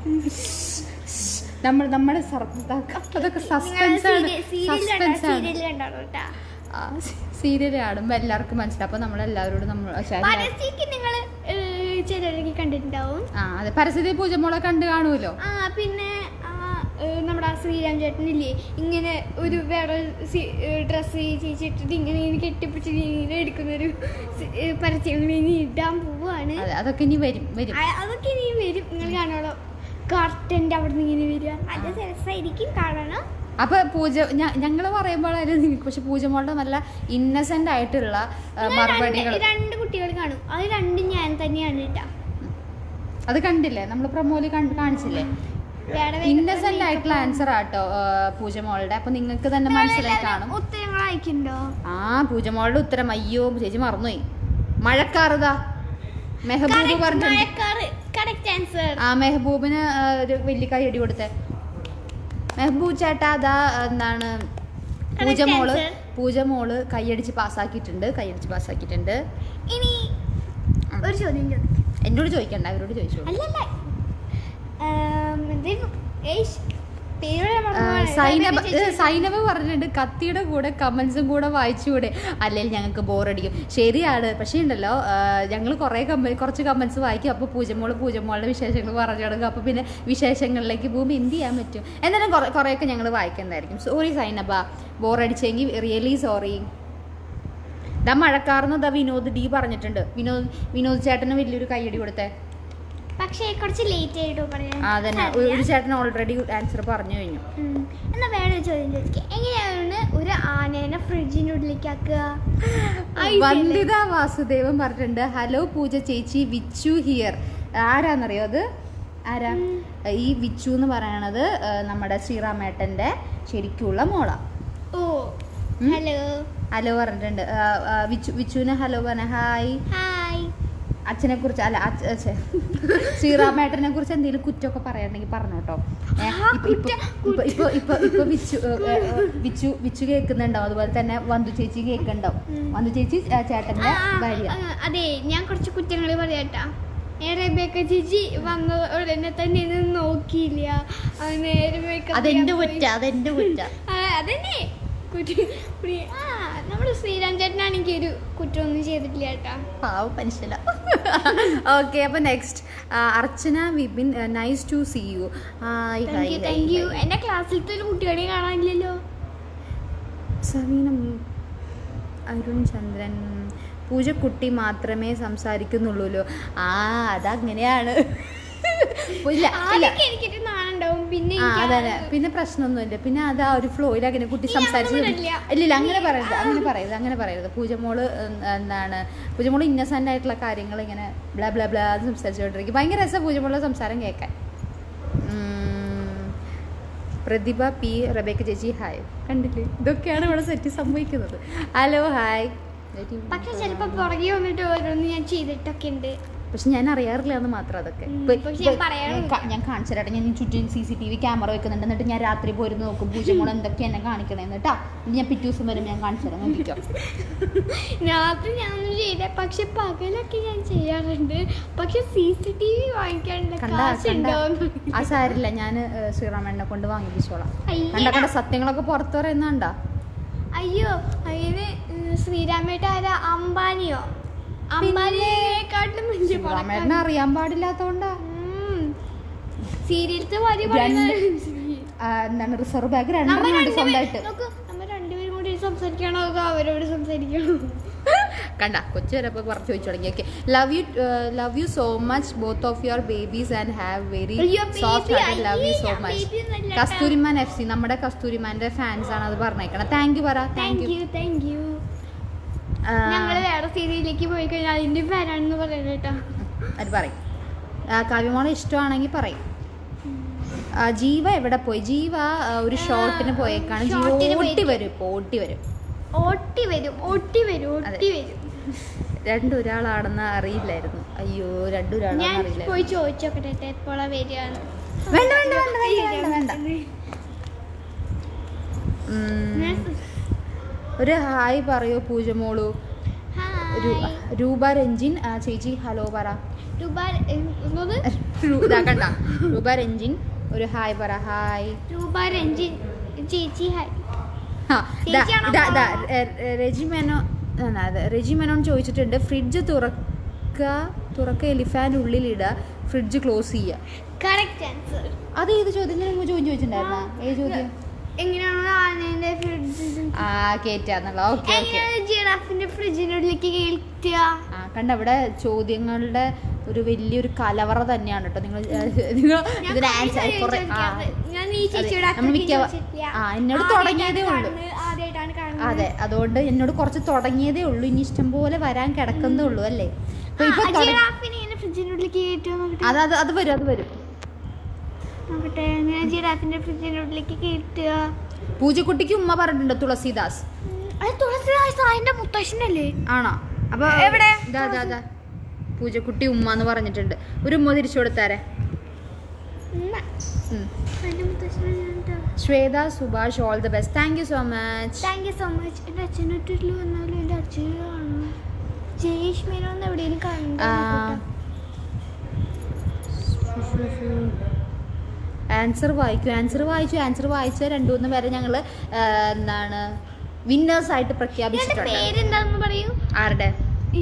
Speaker 2: നമ്മൾ നമ്മുടെ സർ- അതൊക്കെ സസ്പെൻസ് ആണ് സസ്പെൻസ് ആണ്
Speaker 3: സീരിയൽ കണ്ടോ കേട്ടാ
Speaker 2: സീരിയൽ കാണുമ്പോൾ എല്ലാവർക്കും മനസ്സിലാവും അപ്പൊ നമ്മളെല്ലാവരോടും നമ്മൾ ശരി.
Speaker 3: പരസ്യക്ക് നിങ്ങൾ ചിലരൊക്കെ കണ്ടിട്ടുണ്ടാവും
Speaker 2: ആ അതെ പരസ്യത്തിൽ പൂജമോളെ കണ്ട് കാണുമല്ലോ
Speaker 3: ആ പിന്നെ ആ, ഏ, നമ്മുടെ ആ ശ്രീരാം ചേട്ടനില്ലേ ഇങ്ങനെ ഒരു വേറെ ഡ്രസ്സ് ചേച്ചിട്ടിട്ട് ഇങ്ങനെ ഇങ്ങനെ കെട്ടിപ്പിടിച്ച് ഇങ്ങനെ എടുക്കുന്നൊരു സി- ഏ, പരസ്യം ഇങ്ങനെ ഇടാൻ പോവാണ്
Speaker 2: അതെ അതൊക്കെ ഇനി വരും വരും
Speaker 3: ആ, അതൊക്കെ ഇനി വരും നിങ്ങൾ കാണോളൂ കർട്ടൻ്റെ അവിടെ നിന്ന് ഇങ്ങനെ വരിക നല്ല രസമായിരിക്കും കാണണം
Speaker 2: അപ്പൊ പൂജ ഞങ്ങൾ പറയുമ്പോഴായിരുന്നു നിങ്ങൾക്ക് പക്ഷെ പൂജമോളുടെ നല്ല ഇന്നസെന്റ് ആയിട്ടുള്ള ആ, മറുപടികൾ
Speaker 3: രണ്ട് രണ്ട് കുട്ടികൾ കാണും അത് രണ്ടും ഞാൻ തന്നെയാണ് കേട്ടാ
Speaker 2: അത് കണ്ടില്ലേ നമ്മൾ പ്രൊമോല് കാണിച്ചില്ലേ
Speaker 3: വേറെ
Speaker 2: ഇന്നസെന്റ് ആയിട്ടുള്ള ആൻസർ ആട്ടോ ആ, പൂജമോളുടെ അപ്പൊ നിങ്ങൾക്ക് തന്നെ മനസ്സിലായി കാണും
Speaker 3: ഉത്തരങ്ങൾ അയക്കുന്നുണ്ടോ
Speaker 2: ആ പൂജമോളുടെ ഉത്തരം അയ്യോ ചേച്ചി മറന്നുപോയി മഴക്കാറുതാ മെഹബൂബ് പറഞ്ഞിട്ടുണ്ട്
Speaker 3: മഴക്കാറ് കറക്റ്റ് ആൻസർ
Speaker 2: ആ മെഹബൂബിന് ആ, ഒരു വലിയ കൈ അടി കൊടുത്തേ മെഹബൂബ് ചേട്ടാ അതാ എന്താണ് പൂജമോള്
Speaker 3: answer.
Speaker 2: പൂജമോള് കൈയടിച്ച് പാസ്സാക്കിയിട്ടുണ്ട് കൈയടിച്ച് പാസ്സാക്കിയിട്ടുണ്ട്
Speaker 3: ഇനി ഒരു ചോദ്യം ചോദിക്കും
Speaker 2: എന്നോട് ചോദിക്കണ്ട അവരോട് ചോദിച്ചോളൂ
Speaker 3: അല്ലല്ല ആം, എന്തേലും ഏയ്ഷ്, പേര്
Speaker 2: ആ,
Speaker 3: മറന്നുപോയി.
Speaker 2: സൈനബ
Speaker 3: ചേച്ചി.
Speaker 2: ഏ, സൈനബ പറഞ്ഞിട്ടുണ്ട് കത്തിയുടെ കൂടെ കമന്റ്സും കൂടെ വായിച്ചുകൂടെ അല്ലെങ്കിൽ ഞങ്ങൾക്ക് ബോറടിക്കും ശരിയാണ് പക്ഷേ ഉണ്ടല്ലോ ഞങ്ങൾ കുറേ കമ കുറച്ച് കമന്റ്സ് വായിക്കും അപ്പോൾ പൂജമോള് പൂജമോളുടെ വിശേഷങ്ങൾ പറഞ്ഞു തുടങ്ങും അപ്പോൾ പിന്നെ വിശേഷങ്ങളിലേക്ക് പോകുമ്പോൾ എന്ത് ചെയ്യാൻ പറ്റും എന്നാലും കുറേ കുറേയൊക്കെ ഞങ്ങൾ വായിക്കുന്നതായിരിക്കും സോറി സൈനബ ബോറടിച്ചെങ്കിൽ റിയലി സോറി ദാ മഴക്കാർന്ന് ദാ വിനോദ് ഡി പറഞ്ഞിട്ടുണ്ട് വിനോദ് വിനോദ് ചേട്ടന് വലിയൊരു കയ്യടി കൊടുത്തേ
Speaker 3: പക്ഷേ കുറച്ച് ലേറ്റ് ആയിട്ടോ പറയാൻ
Speaker 2: ആ തന്നെ ഒരു- ഒരു ചേട്ടൻ ഓൾറെഡി ആൻസർ പറഞ്ഞു കഴിഞ്ഞു
Speaker 3: ഉം. എന്നാ വേറെ ചോദ്യം ചോദിക്കുക എങ്ങനെയാണ് ഒരു ആനേനെ ഫ്രിഡ്ജിന്റെ ഉള്ളിലേക്ക് ആക്കുക ഐഡിയ
Speaker 2: വന്ദിത വാസുദേവൻ പറഞ്ഞിട്ടുണ്ട് ഹലോ പൂജ ചേച്ചി വിച്ചു ഹിയർ ആരാന്നറിയോ അത് ആരാ ഈ വിച്ചു എന്ന് പറയണത് ആ, നമ്മുടെ ശ്രീറാമേട്ടന്റെ ശരിക്കുള്ള മോള
Speaker 3: ഓ
Speaker 2: ഉം.
Speaker 3: ഹലോ
Speaker 2: ഹലോ പറഞ്ഞിട്ടുണ്ട് ആ, ആ, വിച്ചു വിച്ചുവിന് ഹലോ പറഞ്ഞ ഹായ്
Speaker 3: ഹായ്
Speaker 2: അച്ഛനെ കുറിച്ച് അല്ല അച്ഛ- ഛെ. ശ്രീറാമേട്ടനെ കുറിച്ച് എന്തെങ്കിലും കുറ്റമൊക്കെ പറയണ്ടെങ്കിൽ പറഞ്ഞോട്ടോ ഏ,
Speaker 3: ആ,
Speaker 2: ഇപ്പൊ- ഇപ്പൊ-
Speaker 3: കുറ്റം,
Speaker 2: ഇപ്പൊ ഇപ്പൊ ഇപ്പൊ ഇപ്പൊ വിച്ചു ഏ, ഏ, വിച്ചു വിച്ചു കേൾക്കുന്നുണ്ടാവും അതുപോലെ തന്നെ വന്തു ചേച്ചി കേൾക്കുന്നുണ്ടാവും
Speaker 3: ഉം.
Speaker 2: വന്തു ചേച്ചി ആ, ചേട്ടന്റെ
Speaker 3: ആ, ആ,
Speaker 2: ഭാര്യ
Speaker 3: ആ, അതെ ഞാൻ കുറച്ച് കുറ്റങ്ങൾ പറയാട്ടാ ഏ, റെബേക്ക ചേച്ചി വന്ന ഉടനെ തന്നെ ഇത് നോക്കിയില്ല ആ, നേരെ makeup
Speaker 2: അതെന്റെ
Speaker 3: ചെയ്യാൻ പോയി.
Speaker 2: കുറ്റ അതെന്റെ കുറ്റ
Speaker 3: ആ, അതന്നെ കുറ്റ പുള്ളി- ആ നമ്മുടെ ശ്രീരാം ചേട്ടനാണെങ്കിൽ ഒരു കുറ്റമൊന്നും ചെയ്തിട്ടില്ല കേട്ടാ
Speaker 2: പാവ മനുഷ്യല ഓക്കെ അപ്പൊ next Archana Vipin nice to see you hi
Speaker 3: thank you thank you
Speaker 2: hi
Speaker 3: എന്റെ ക്ലാസ്സിലത്തെ ഒരു കുട്ടികളെയും കാണാനില്ലല്ലോ
Speaker 2: സവീന അരുൺ ചന്ദ്രൻ പൂജക്കുട്ടി മാത്രമേ സംസാരിക്കുന്നുള്ളൂല്ലോ ആ അതങ്ങനെയാണ് ഇല്ല ഇല്ല
Speaker 3: ആദ്യമൊക്കെ എനിക്കൊരു നാണുണ്ടാവും പിന്നെ
Speaker 2: ആ
Speaker 3: എനിക്ക്
Speaker 2: അതെ
Speaker 3: ആ-
Speaker 2: പിന്നെ പ്രശ്നമൊന്നുമില്ല പിന്നെ അത് ആ ഒരു ഫ്ലോയിൽ അങ്ങനെ കുട്ടി
Speaker 3: ഇല്ല,
Speaker 2: സംസാരിച്ചു
Speaker 3: അങ്ങനെയൊന്നുമില്ല.
Speaker 2: ഇല്ല ഇല്ല അങ്ങനെ പറയരുത് അങ്ങനെ പറയരുത് അങ്ങനെ പറയരുത് പൂജമോള് ഉം, എന്താണ് പൂജമോള് ഇന്നസെന്റ് ആയിട്ടുള്ള കാര്യങ്ങൾ ഇങ്ങനെ ബ്ലാ ബ്ലാ ബ്ലാ എന്ന് സംസാരിച്ചുകൊണ്ടിരിക്കും ഭയങ്കര രസം പൂജമോളുടെ സംസാരം കേൾക്കാൻ ഉം, പ്രതിഭ പി റബേക്ക ചേച്ചി ഹായ് കണ്ടില്ലേ ഇതൊക്കെയാണ് ഇവിടെ സെറ്റ് സംഭവിക്കുന്നത് ഹലോ ഹായ്
Speaker 3: പക്ഷെ ചിലപ്പോ പുറകെ വന്നിട്ട് ഓരോന്ന് ഞാൻ ചെയ്തിട്ടൊക്കെ ഉണ്ട്
Speaker 2: പക്ഷെ ഞാൻ അറിയാറില്ല എന്ന് മാത്രം അതൊക്കെ
Speaker 3: ഉം,
Speaker 2: ഇപ്പൊ-
Speaker 3: പക്ഷെ
Speaker 2: ഇപ്പൊ
Speaker 3: ഞാൻ പറയാറുണ്ട്.
Speaker 2: ക- ഞാൻ കാണിച്ചു തരാട്ടെ ഞാൻ ഈ ചുറ്റും C C T V camera വെക്കുന്നുണ്ട് എന്നിട്ട് ഞാൻ രാത്രി പോയിരുന്നു നോക്കും പൂജമോൾ എന്തൊക്കെയാ എന്നെ കാണിക്കണേന്ന് കേട്ടാ ഇനി ഞാൻ പിറ്റേ ദിവസം വരും ഞാൻ കാണിച്ചു തരാം നോക്കിക്കോ
Speaker 3: രാത്രി ഞാനൊന്നും ചെയ്യില്ല പക്ഷെ പകലൊക്കെ ഞാൻ ചെയ്യാറുണ്ട് പക്ഷെ സി സി ടി വി വാങ്ങിക്കാനുള്ള
Speaker 2: കണ്ട
Speaker 3: കാശ്
Speaker 2: കണ്ട
Speaker 3: ഉണ്ടോ
Speaker 2: ആ സാരില്ല ഞാൻ ശ്രീറാമണ്ണനെ കൊണ്ട് വാങ്ങിപ്പിച്ചോളാം
Speaker 3: അയ്യടാ.
Speaker 2: കണ്ട കണ്ട സത്യങ്ങളൊക്കെ പുറത്തു പറയുന്നുണ്ടാ
Speaker 3: അയ്യോ അതിന് ശ്രീരാമേട്ട ആരാ അംബാനിയോ അംബാനിയെക്കാട്ടിലും വലിയ
Speaker 2: ശ്രീറാമേട്ടനെ
Speaker 3: പണക്കാരൻ.
Speaker 2: അറിയാൻ പാടില്ലാത്തോണ്ടാ
Speaker 3: ഉം. സീരിയലത്തെ വരി
Speaker 2: രണ്ട്
Speaker 3: പറയുന്നത്
Speaker 2: ആ, എന്താണ് റിസർവ് ബാഗ്
Speaker 3: നമ്മ
Speaker 2: രണ്ടെണ്ണം ഉണ്ട്
Speaker 3: രണ്ടുപേരും
Speaker 2: സ്വന്തമായിട്ട്
Speaker 3: നോക്ക് നമ്മ രണ്ടുപേരും കൂടി സംസാരിക്കണോ അതോ അവരോട് സംസാരിക്കണോ
Speaker 2: കണ്ട കൊച്ചു വരെ ഇപ്പോൾ പറഞ്ഞു ചോദിച്ചു തുടങ്ങി okay love you love you so much both of your babies and have very
Speaker 3: അയ്യോ,
Speaker 2: soft
Speaker 3: baby,
Speaker 2: heart love you so
Speaker 3: അയ്യേ,
Speaker 2: മച്ച്
Speaker 3: baby ഒന്നല്ല ട്ടാ.
Speaker 2: കസ്തൂരിമാൻ എഫ് സി നമ്മുടെ കസ്തൂരിമാന്റെ ഫാൻസ് ആണ് അത് പറഞ്ഞേക്കണം താങ്ക് യു പറ thank
Speaker 3: thank
Speaker 2: you
Speaker 3: you thank you ഞങ്ങള് വേറെ സീരിയലിലേക്ക് പോയി കഴിഞ്ഞാൽ അതിന്റെ ഫാനാണെന്ന് പറയുന്നത് കേട്ടോ
Speaker 2: അത് പറയും ആ, കാവ്യമോളെ ഇഷ്ടമാണെങ്കിൽ പറയും ആ, ജീവ എവിടെ പോയി ജീവ ആ, ഒരു ഷോട്ടിന് പോയേക്കാണ് ജീവ
Speaker 3: ഷോട്ടിന്
Speaker 2: ഓട്ടി
Speaker 3: പോയിരിക്കും.
Speaker 2: വരും ഇപ്പൊ ഓട്ടി വരും
Speaker 3: ഓട്ടി വരും ഓട്ടി വരും ഓട്ടി വരും
Speaker 2: രണ്ടൊരാളാണെന്ന് അറിയില്ലായിരുന്നു അയ്യോ രണ്ടൊരാളാണെന്ന്
Speaker 3: ഞാൻ പോയി
Speaker 2: അറിയില്ലായിരുന്നു
Speaker 3: ചോദിച്ചോക്കട്ടെ എപ്പോഴാ വരികയാണ്
Speaker 2: വേണ്ട വേണ്ട വേണ്ട വേണ്ട വേണ്ട വേണ്ട ഉം. ഒരു ഹായ് പറയൂ പൂജമോളു രു-
Speaker 3: ഹായ്
Speaker 2: രൂപ രഞ്ജിൻ ആ, ചേച്ചി ഹലോ പറ
Speaker 3: രൂപ എന്നത്
Speaker 2: രു- ഇതാ കണ്ട രൂപ രഞ്ജിൻ ഒരു ഹായ് പറ ഹായ്
Speaker 3: രൂപ രഞ്ജിൻ ചേച്ചി ഹായ്
Speaker 2: ആ, ദാ-
Speaker 3: ചേച്ചിയാണോ
Speaker 2: ദാ- ദാ,
Speaker 3: മോളോ?
Speaker 2: എ- എ- റെജി മെനോ ആ, അതെ റെജി മെനോൻ ചോദിച്ചിട്ടുണ്ട് ഫ്രിഡ്ജ് തുറക്ക തുറക്ക എലിഫാൻ ഉള്ളിലിടുക ഫ്രിഡ്ജ് ക്ലോസ് ചെയ്യുക
Speaker 3: കറക്റ്റ് ആൻസർ
Speaker 2: അത് ഏത് ചോദ്യത്തിന് മുമ്പ് ചോദ്യം ചോദിച്ചിട്ടുണ്ടായിരുന്ന ഏത് ചോദ്യം
Speaker 3: എങ്ങനെയാണ് ആനേന്റെ ഫ്രിഡ്ജ്
Speaker 2: ആ കേറ്റാന്നുള്ള ഓക്കെ ഓക്കെ
Speaker 3: എങ്ങനെയാണ് ജിറാഫിന്റെ ഫ്രിഡ്ജിനുള്ളിലേക്ക് കേൾക്കുക
Speaker 2: ആ കണ്ട ഇവിടെ ചോദ്യങ്ങളുടെ ഒരു വലിയൊരു കലവറ തന്നെയാണ് കേട്ടോ നിങ്ങൾ നിങ്ങൾ
Speaker 3: ഞാൻ
Speaker 2: ഇതിന്
Speaker 3: കുറേ
Speaker 2: ആൻസർ
Speaker 3: ചോദ്യം
Speaker 2: കുറെ ആ
Speaker 3: ചോദിക്കാറുണ്ട്. ഞാൻ ഈ
Speaker 2: അതെ.
Speaker 3: ചേച്ചിയോട്
Speaker 2: നമ്മൾ
Speaker 3: അത്രയ്ക്ക്
Speaker 2: മിക്ക-
Speaker 3: ചോദിച്ചിട്ടില്ല.
Speaker 2: ആ, എന്നോട്
Speaker 3: ആദ്യമായിട്ടാണ്
Speaker 2: തുടങ്ങിയതേ ഉള്ളൂ.
Speaker 3: കാണുന്നത്, ആദ്യമായിട്ടാണ് കാണുന്നത്.
Speaker 2: അതെ അതുകൊണ്ട് എന്നോട് കുറച്ച് തുടങ്ങിയതേ ഉള്ളൂ ഇനി ഇഷ്ടം പോലെ വരാൻ കിടക്കുന്നേ ഉള്ളൂ അല്ലേ ഇപ്പൊ ഇപ്പൊ
Speaker 3: ആ,
Speaker 2: തുടങ്ങി-
Speaker 3: ജിറാഫിനെ ഇങ്ങനെ ഫ്രിഡ്ജിനുള്ളിലേക്ക് കയറ്റുമോ നോക്കട്ടെ
Speaker 2: അത് അത് അത് വരും അത് വരും
Speaker 3: നോക്കട്ടെ ഞാൻ ജിറാഫിന്റെ ഫ്രിഡ്ജിനുള്ളിലേക്ക് കയറ്റുക
Speaker 2: പൂജക്കുട്ടിക്ക് ഉമ്മ പറഞ്ഞിട്ടുണ്ട് തുളസിദാസ്
Speaker 3: അത് തുളസിദാസ് അതിന്റെ മുത്തശ്ശനല്ലേ
Speaker 2: ആണോ അപ്പൊ
Speaker 3: എവിടെ?
Speaker 2: ഇതാ ഇതാ ഇതാ പൂജക്കുട്ടി ഉമ്മ എന്ന് പറഞ്ഞിട്ടുണ്ട് ഒരു ഉമ്മ തിരിച്ചു കൊടുത്താരെ
Speaker 3: ഉമ്മ.
Speaker 2: ഉം.
Speaker 3: അതിന്റെ മുത്തശ്ശനാണ്
Speaker 2: Shweta Subhash all the best thank you so much
Speaker 3: thank you so much എന്റെ അച്ഛനൊട്ടിൽ വന്നാലും എന്റെ അച്ഛനെ കാണണം ജയേഷ് മേനോന്ന് എവിടെയും
Speaker 2: ആ.
Speaker 3: കാണുന്നു
Speaker 2: ആൻസർ വായിക്കും ആൻസർ വായിച്ചു ആൻസർ വായിച്ച രണ്ടു മൂന്ന് പേരെ ഞങ്ങൾ എന്താണ് വിന്നേഴ്സ് ആയിട്ട്
Speaker 3: നിങ്ങളുടെ
Speaker 2: പ്രഖ്യാപിച്ചിട്ടുണ്ട്
Speaker 3: പേരെന്താണെന്ന് പറയൂ
Speaker 2: ആരുടെ
Speaker 3: ഈ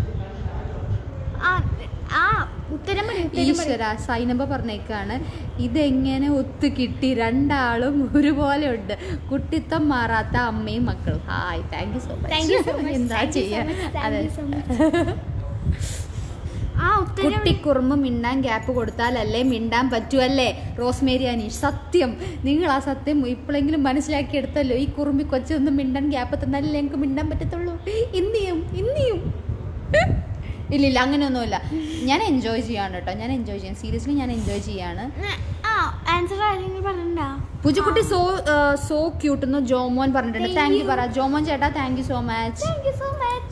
Speaker 3: ആ ആ ഉത്തരം പറയൂ ഉത്തരം പറയൂ
Speaker 2: ഈശ്വര സൈനബ പറഞ്ഞേക്കാണ് ഇതെങ്ങനെ ഒത്തു കിട്ടി രണ്ടാളും ഒരുപോലെ ഉണ്ട് കുട്ടിത്തം മാറാത്ത അമ്മയും മക്കളും hi thank you so
Speaker 3: Thank you so
Speaker 2: much
Speaker 3: much.
Speaker 2: എന്താ
Speaker 3: Thank you so
Speaker 2: ചെയ്യാ
Speaker 3: much. Thank
Speaker 2: അതെ
Speaker 3: you so much. ആ ഉത്തരം
Speaker 2: കുട്ടിക്കുറുമ്പ് മിണ്ടാൻ ഗ്യാപ്പ് കൊടുത്താലല്ലേ മിണ്ടാൻ പറ്റുമല്ലേ റോസ്മേരി അനീഷ് സത്യം നിങ്ങൾ ആ സത്യം ഇപ്പോഴെങ്കിലും മനസ്സിലാക്കി എടുത്തല്ലോ ഈ കുറുമ്പി കൊച്ചൊന്നും മിണ്ടാൻ ഗ്യാപ്പ് തന്നാലല്ലേ ഞങ്ങൾക്ക് മിണ്ടാൻ പറ്റത്തുള്ളൂ ഇന്നിയും ഇന്നിയും ഇല്ല ഇല്ല അങ്ങനെയൊന്നുമില്ല ഞാൻ എൻജോയ് ചെയ്യാണ് കേട്ടോ ഞാൻ എൻജോയ് ചെയ്യാം സീരിയസ്ലി ഞാൻ എൻജോയ് ചെയ്യാണ്
Speaker 3: ആ ആൻസർ ആരെങ്കിലും പറഞ്ഞിട്ടുണ്ടോ
Speaker 2: പൂജക്കുട്ടി സോ സോ ക്യൂട്ട് എന്ന് ജോമോൻ പറഞ്ഞിട്ടുണ്ട്
Speaker 3: Thank
Speaker 2: താങ്ക് യു
Speaker 3: you.
Speaker 2: പറ ജോമോൻ ചേട്ടാ thank you so much
Speaker 3: thank you so much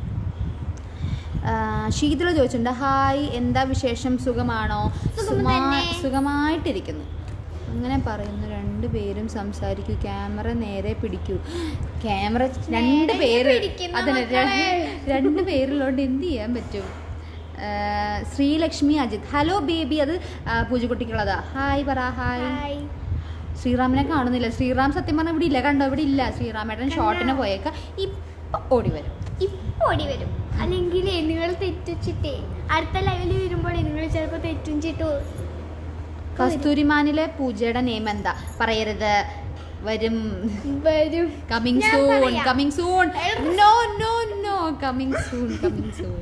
Speaker 2: Sheethala ചോദിച്ചിട്ടുണ്ട് ഹായ് എന്താ വിശേഷം സുഖമാണോ
Speaker 3: സുഖം
Speaker 2: സുമാ-
Speaker 3: തന്നെ.
Speaker 2: സുഖമായിട്ടിരിക്കുന്നു അങ്ങനെ പറയുന്നു രണ്ടുപേരും സംസാരിക്കൂ ക്യാമറ നേരെ പിടിക്കൂ ക്യാമറ രണ്ട്
Speaker 3: നേരെ
Speaker 2: പേര്
Speaker 3: പിടിക്കുന്നു
Speaker 2: അതിന്
Speaker 3: മക്കളെ.
Speaker 2: രണ്ട് പേരിലോണ്ട് എന്ത് ചെയ്യാൻ പറ്റും ആ, ശ്രീലക്ഷ്മി അജിത് ഹലോ ബേബി അത് ആ, പൂജക്കുട്ടിക്കുള്ളതാ ഹായ് പറ ഹായ്
Speaker 3: ഹായ്
Speaker 2: ശ്രീറാമിനെ കാണുന്നില്ല ശ്രീറാം സത്യം പറഞ്ഞാൽ ഇവിടെ ഇല്ല കണ്ടോ ഇവിടെ ഇല്ല ശ്രീറാമേട്ടൻ
Speaker 3: കണ്ടോ?
Speaker 2: ഷോട്ടിന് പോയേക്ക ഇപ്പൊ ഓടി വരും
Speaker 3: ഇപ്പൊ ഓടി വരും അല്ലെങ്കിൽ നിങ്ങൾ തെറ്റിച്ചിട്ടേ അടുത്ത ലൈവില് വരുമ്പോൾ നിങ്ങൾ ചിലപ്പോൾ തെറ്റും ചിട്ടോ
Speaker 2: കസ്തൂരിമാനിലെ പൂജയുടെ നെയിം എന്താ പറയരുത് വരും
Speaker 3: വരും
Speaker 2: കമ്മിങ്
Speaker 3: ഞാൻ
Speaker 2: സൂൺ
Speaker 3: പറയാം.
Speaker 2: Coming soon no no no coming soon coming soon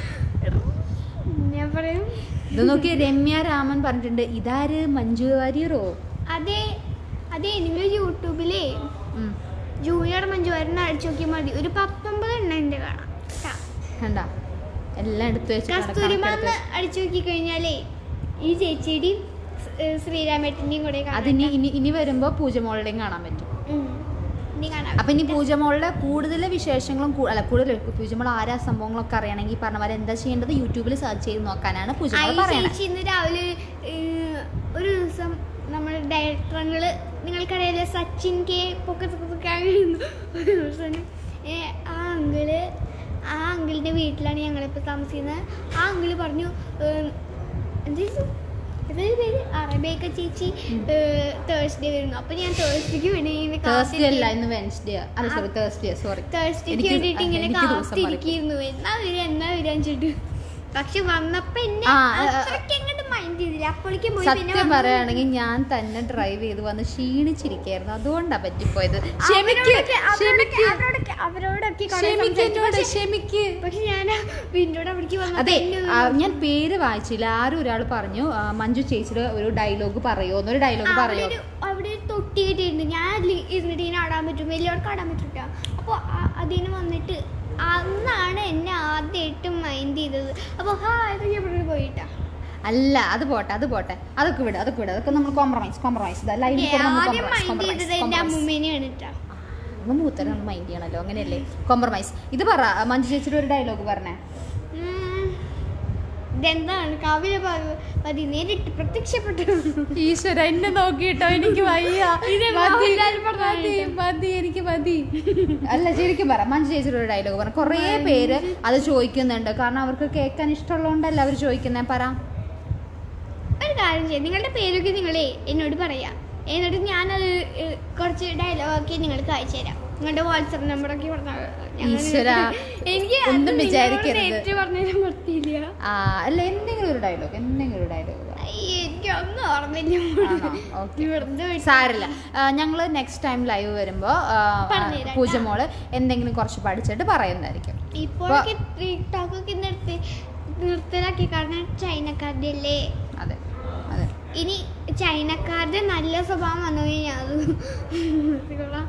Speaker 3: ഞാൻ പറയും
Speaker 2: ഇത് നോക്കി രമ്യ രാമൻ പറഞ്ഞിട്ടുണ്ട് ഇതാര് മഞ്ജു വാര്യറോ
Speaker 3: അതെ അതെ നിങ്ങൾ യൂട്യൂബിലേ
Speaker 2: ഉം,
Speaker 3: ജൂനിയർ മഞ്ജുവാരൻ അടിച്ചു നോക്കിയാൽ മതി ഒരു പത്തൊമ്പത് എണ്ണം ഉണ്ട് കാണാം ട്ടാ.
Speaker 2: കണ്ട എല്ലാം എടുത്തു
Speaker 3: കസ്തൂരിമാന്ന്
Speaker 2: വെച്ചിട്ടുണ്ട്
Speaker 3: അടിച്ചു നോക്കി കഴിഞ്ഞാലേ ഈ ചേച്ചിയുടെയും സ്- ഏ, ശ്രീരാമേട്ടന്റെയും കൂടെ കാണാം
Speaker 2: അതിനി ഇനി ഇനി വരുമ്പോ പൂജമോളുടെയും കാണാൻ പറ്റും
Speaker 3: ഉം. ഇനി കാണാം
Speaker 2: അപ്പൊ ഇനി പൂജമോളുടെ കൂടുതൽ വിശേഷങ്ങളും കൂ- അല്ല കൂടുതൽ പൂജമോൾ ആരാ സംഭവങ്ങളൊക്കെ അറിയണമെങ്കിൽ ഈ പറഞ്ഞ പോലെ എന്താ ചെയ്യേണ്ടത് യൂട്യൂബിൽ സെർച്ച് ചെയ്ത് നോക്കാനാണ്
Speaker 3: ആ,
Speaker 2: പൂജമോൾ
Speaker 3: ഈ
Speaker 2: പറയണത്
Speaker 3: ചേച്ചി ഇന്ന് രാവിലെ ഏ, ഒരു ദിവസം നമ്മുടെ ഡയറക്ടറുകള് നിങ്ങൾക്കറിയാലോ സച്ചിൻ കെ പൊക്കത്തൊക്കെയായിരുന്നു ഒരു ദിവസം ഏ, ആ അങ്കിള് ആ അങ്കിളിന്റെ വീട്ടിലാണ് ഞങ്ങളിപ്പോൾ താമസിക്കുന്നത് ആ അങ്കിള് പറഞ്ഞു എന്തായിരുന്നു ഏതൊരു പേര് അറബേക്ക ചേച്ചി തേഴ്സ്ഡേ വരുന്നു അപ്പൊ ഞാൻ തേഴ്സ്ഡേക്ക് വേണ്ടി ഇങ്ങനെ
Speaker 2: തേഴ്സ്ഡേ അല്ല
Speaker 3: കാത്തിരിക്കുകയായിരുന്നു.
Speaker 2: ഇന്ന് വെൻസ്ഡേ അല്ല സോറി തേഴ്സ്ഡേ സോറി
Speaker 3: തേഴ്സ്ഡേക്ക്
Speaker 2: എനിക്ക്
Speaker 3: വേണ്ടിയിട്ട് ഇങ്ങനെ
Speaker 2: എനിക്ക് ദിവസം മാറിപ്പോയി.
Speaker 3: കാത്തിരിക്കുന്നു എന്നാ വരിക എന്നാ വരിക വെച്ചിട്ട് പക്ഷെ വന്നപ്പോ എന്നെ
Speaker 2: ആ, ആ, ആ.
Speaker 3: അത്രയ്ക്ക് അങ്ങോട്ട് മൈൻഡ് ചെയ്തില്ല അപ്പോഴേക്കും പോയി പിന്നെ
Speaker 2: സത്യം
Speaker 3: വന്നു.
Speaker 2: പറയുകയാണെങ്കിൽ ഞാൻ തന്നെ ഡ്രൈവ് ചെയ്ത് വന്ന് ക്ഷീണിച്ചിരിക്കായിരുന്നു അതുകൊണ്ടാ പറ്റിപ്പോയത് ക്ഷമിക്ക്
Speaker 3: അവരോടൊക്കെ- അവരോടൊക്കെ-
Speaker 2: ക്ഷമിക്ക്
Speaker 3: അവരോടൊക്കെ അവരോടൊക്കെ കുറേ
Speaker 2: ക്ഷമിക്ക്
Speaker 3: സംസാരിച്ചു.
Speaker 2: എന്നോട്
Speaker 3: പക്ഷെ-
Speaker 2: ക്ഷമിക്ക്
Speaker 3: പക്ഷെ ഞാൻ വിൻഡോടെ അവിടേക്ക് വന്നപ്പോ
Speaker 2: അതെ
Speaker 3: എന്നെ
Speaker 2: ആ,
Speaker 3: ഒരു-
Speaker 2: ഞാൻ പേര് വായിച്ചില്ല ആരും ഒരാൾ പറഞ്ഞു ആ, മഞ്ജു ചേച്ചിയുടെ ഒരു ഡയലോഗ് പറയോ എന്നൊരു ഡയലോഗ്
Speaker 3: അവിടെ
Speaker 2: പറയോ
Speaker 3: ഒരു- അവിടെ ഒരു തൊട്ടി കിട്ടിയിട്ടുണ്ട് ഞാൻ അതിൽ ഇരുന്നിട്ട് ഇങ്ങനെ ആടാൻ പറ്റും വലിയവർക്ക് ആടാൻ പറ്റില്ല അപ്പോൾ അതിന് വന്നിട്ട് അന്നാണ് എന്നെ ആദ്യമായിട്ട് മൈൻഡ് ചെയ്തത് അപ്പോൾ ഹാ ഇതൊക്കെ ഇവിടെ പോയിട്ടാ
Speaker 2: അല്ല അത് പോട്ടെ അത് പോട്ടെ അതൊക്കെ വിട് അതൊക്കെ വിട് അതൊക്കെ നമ്മൾ കോംപ്രമൈസ് കോംപ്രമൈസ് ലൈനിൽ കൂടെ നമ്മൾ
Speaker 3: ആദ്യം
Speaker 2: കോംപ്രമൈസ്
Speaker 3: മൈൻഡ് ചെയ്തത് എൻ്റെ
Speaker 2: കോംപ്രമൈസ്
Speaker 3: അമ്മൂമ്മേനെയാണ് കേട്ടാ
Speaker 2: നമ്മൾ മൂത്തരം നമ്മൾ മൈൻഡ് ചെയ്യണല്ലോ അങ്ങനെയല്ലേ കോംപ്രമൈസ് ഇത് പറ മഞ്ജു ചേച്ചിയുടെ ഒരു ഡയലോഗ് പറഞ്ഞേ
Speaker 3: ഉം. ഇതെന്താണ് കാവ്യ പതി നേരിട്ട് പ്രത്യക്ഷപ്പെട്ടു
Speaker 2: ഈശ്വര എന്നെ നോക്കിട്ടോ എനിക്ക് വയ്യ
Speaker 3: ഇത്
Speaker 2: മതി,
Speaker 3: മോഹൻലാൽ പറഞ്ഞ
Speaker 2: മതി,
Speaker 3: കേട്ടോ.
Speaker 2: മതി എനിക്ക് മതി അല്ല ശരിക്കും പറ മഞ്ജു ചേച്ചിയുടെ ഒരു ഡയലോഗ് പറ കുറേ പേര് അത് ചോദിക്കുന്നുണ്ട് കാരണം അവർക്ക് കേൾക്കാൻ ഇഷ്ടമുള്ളതുകൊണ്ടല്ല അവർ ചോദിക്കുന്നത് പറ
Speaker 3: ഒരു കാര്യം ചെയ്യാം നിങ്ങളുടെ പേരൊക്കെ നിങ്ങളെ എന്നോട് പറയാം എന്നിട്ട് ഞാനത് ഏഹ്, കുറച്ച് ഡയലോഗൊക്കെ നിങ്ങൾക്ക് അയച്ചു തരാം നിങ്ങളുടെ വാട്സപ്പ് നമ്പറൊക്കെ പറഞ്ഞാൽ ഞങ്ങൾ
Speaker 2: ഈശ്വരാ,
Speaker 3: എനിക്ക് അത്
Speaker 2: ഒന്നും
Speaker 3: നിങ്ങളോട്
Speaker 2: വിചാരിക്കരുത്.
Speaker 3: നേരിട്ട് പറഞ്ഞാൽ പറ്റില്ല
Speaker 2: ആ അല്ല എന്തെങ്കിലും ഒരു ഡയലോഗ് എന്തെങ്കിലും ഒരു ഡയലോഗ്
Speaker 3: അയ്യേ, എനിക്കൊന്നും ഓർമ്മയില്ല
Speaker 2: ആണോ? Okay.
Speaker 3: വെറുതെ വിട്ടു.
Speaker 2: സാരില്ല ഞങ്ങൾ നെക്സ്റ്റ് ടൈം ലൈവ് വരുമ്പോൾ
Speaker 3: പറഞ്ഞുതരാം.
Speaker 2: പൂജമോള് എന്തെങ്കിലും കുറച്ച് പഠിച്ചിട്ട് പറയുന്നതായിരിക്കും
Speaker 3: ഇപ്പോഴൊക്കെ ടിക്ടോക്ക് ഒക്കെ നിർത്തി നിർത്തലാക്കി കാരണം ചൈനക്കാരുടെ അല്ലേ
Speaker 2: അതെ അതെ
Speaker 3: ഇനി ചൈനക്കാരുടെ നല്ല സ്വഭാവം വന്നു കഴിഞ്ഞാൽ അത് നിർത്തിക്കൊള്ളാം.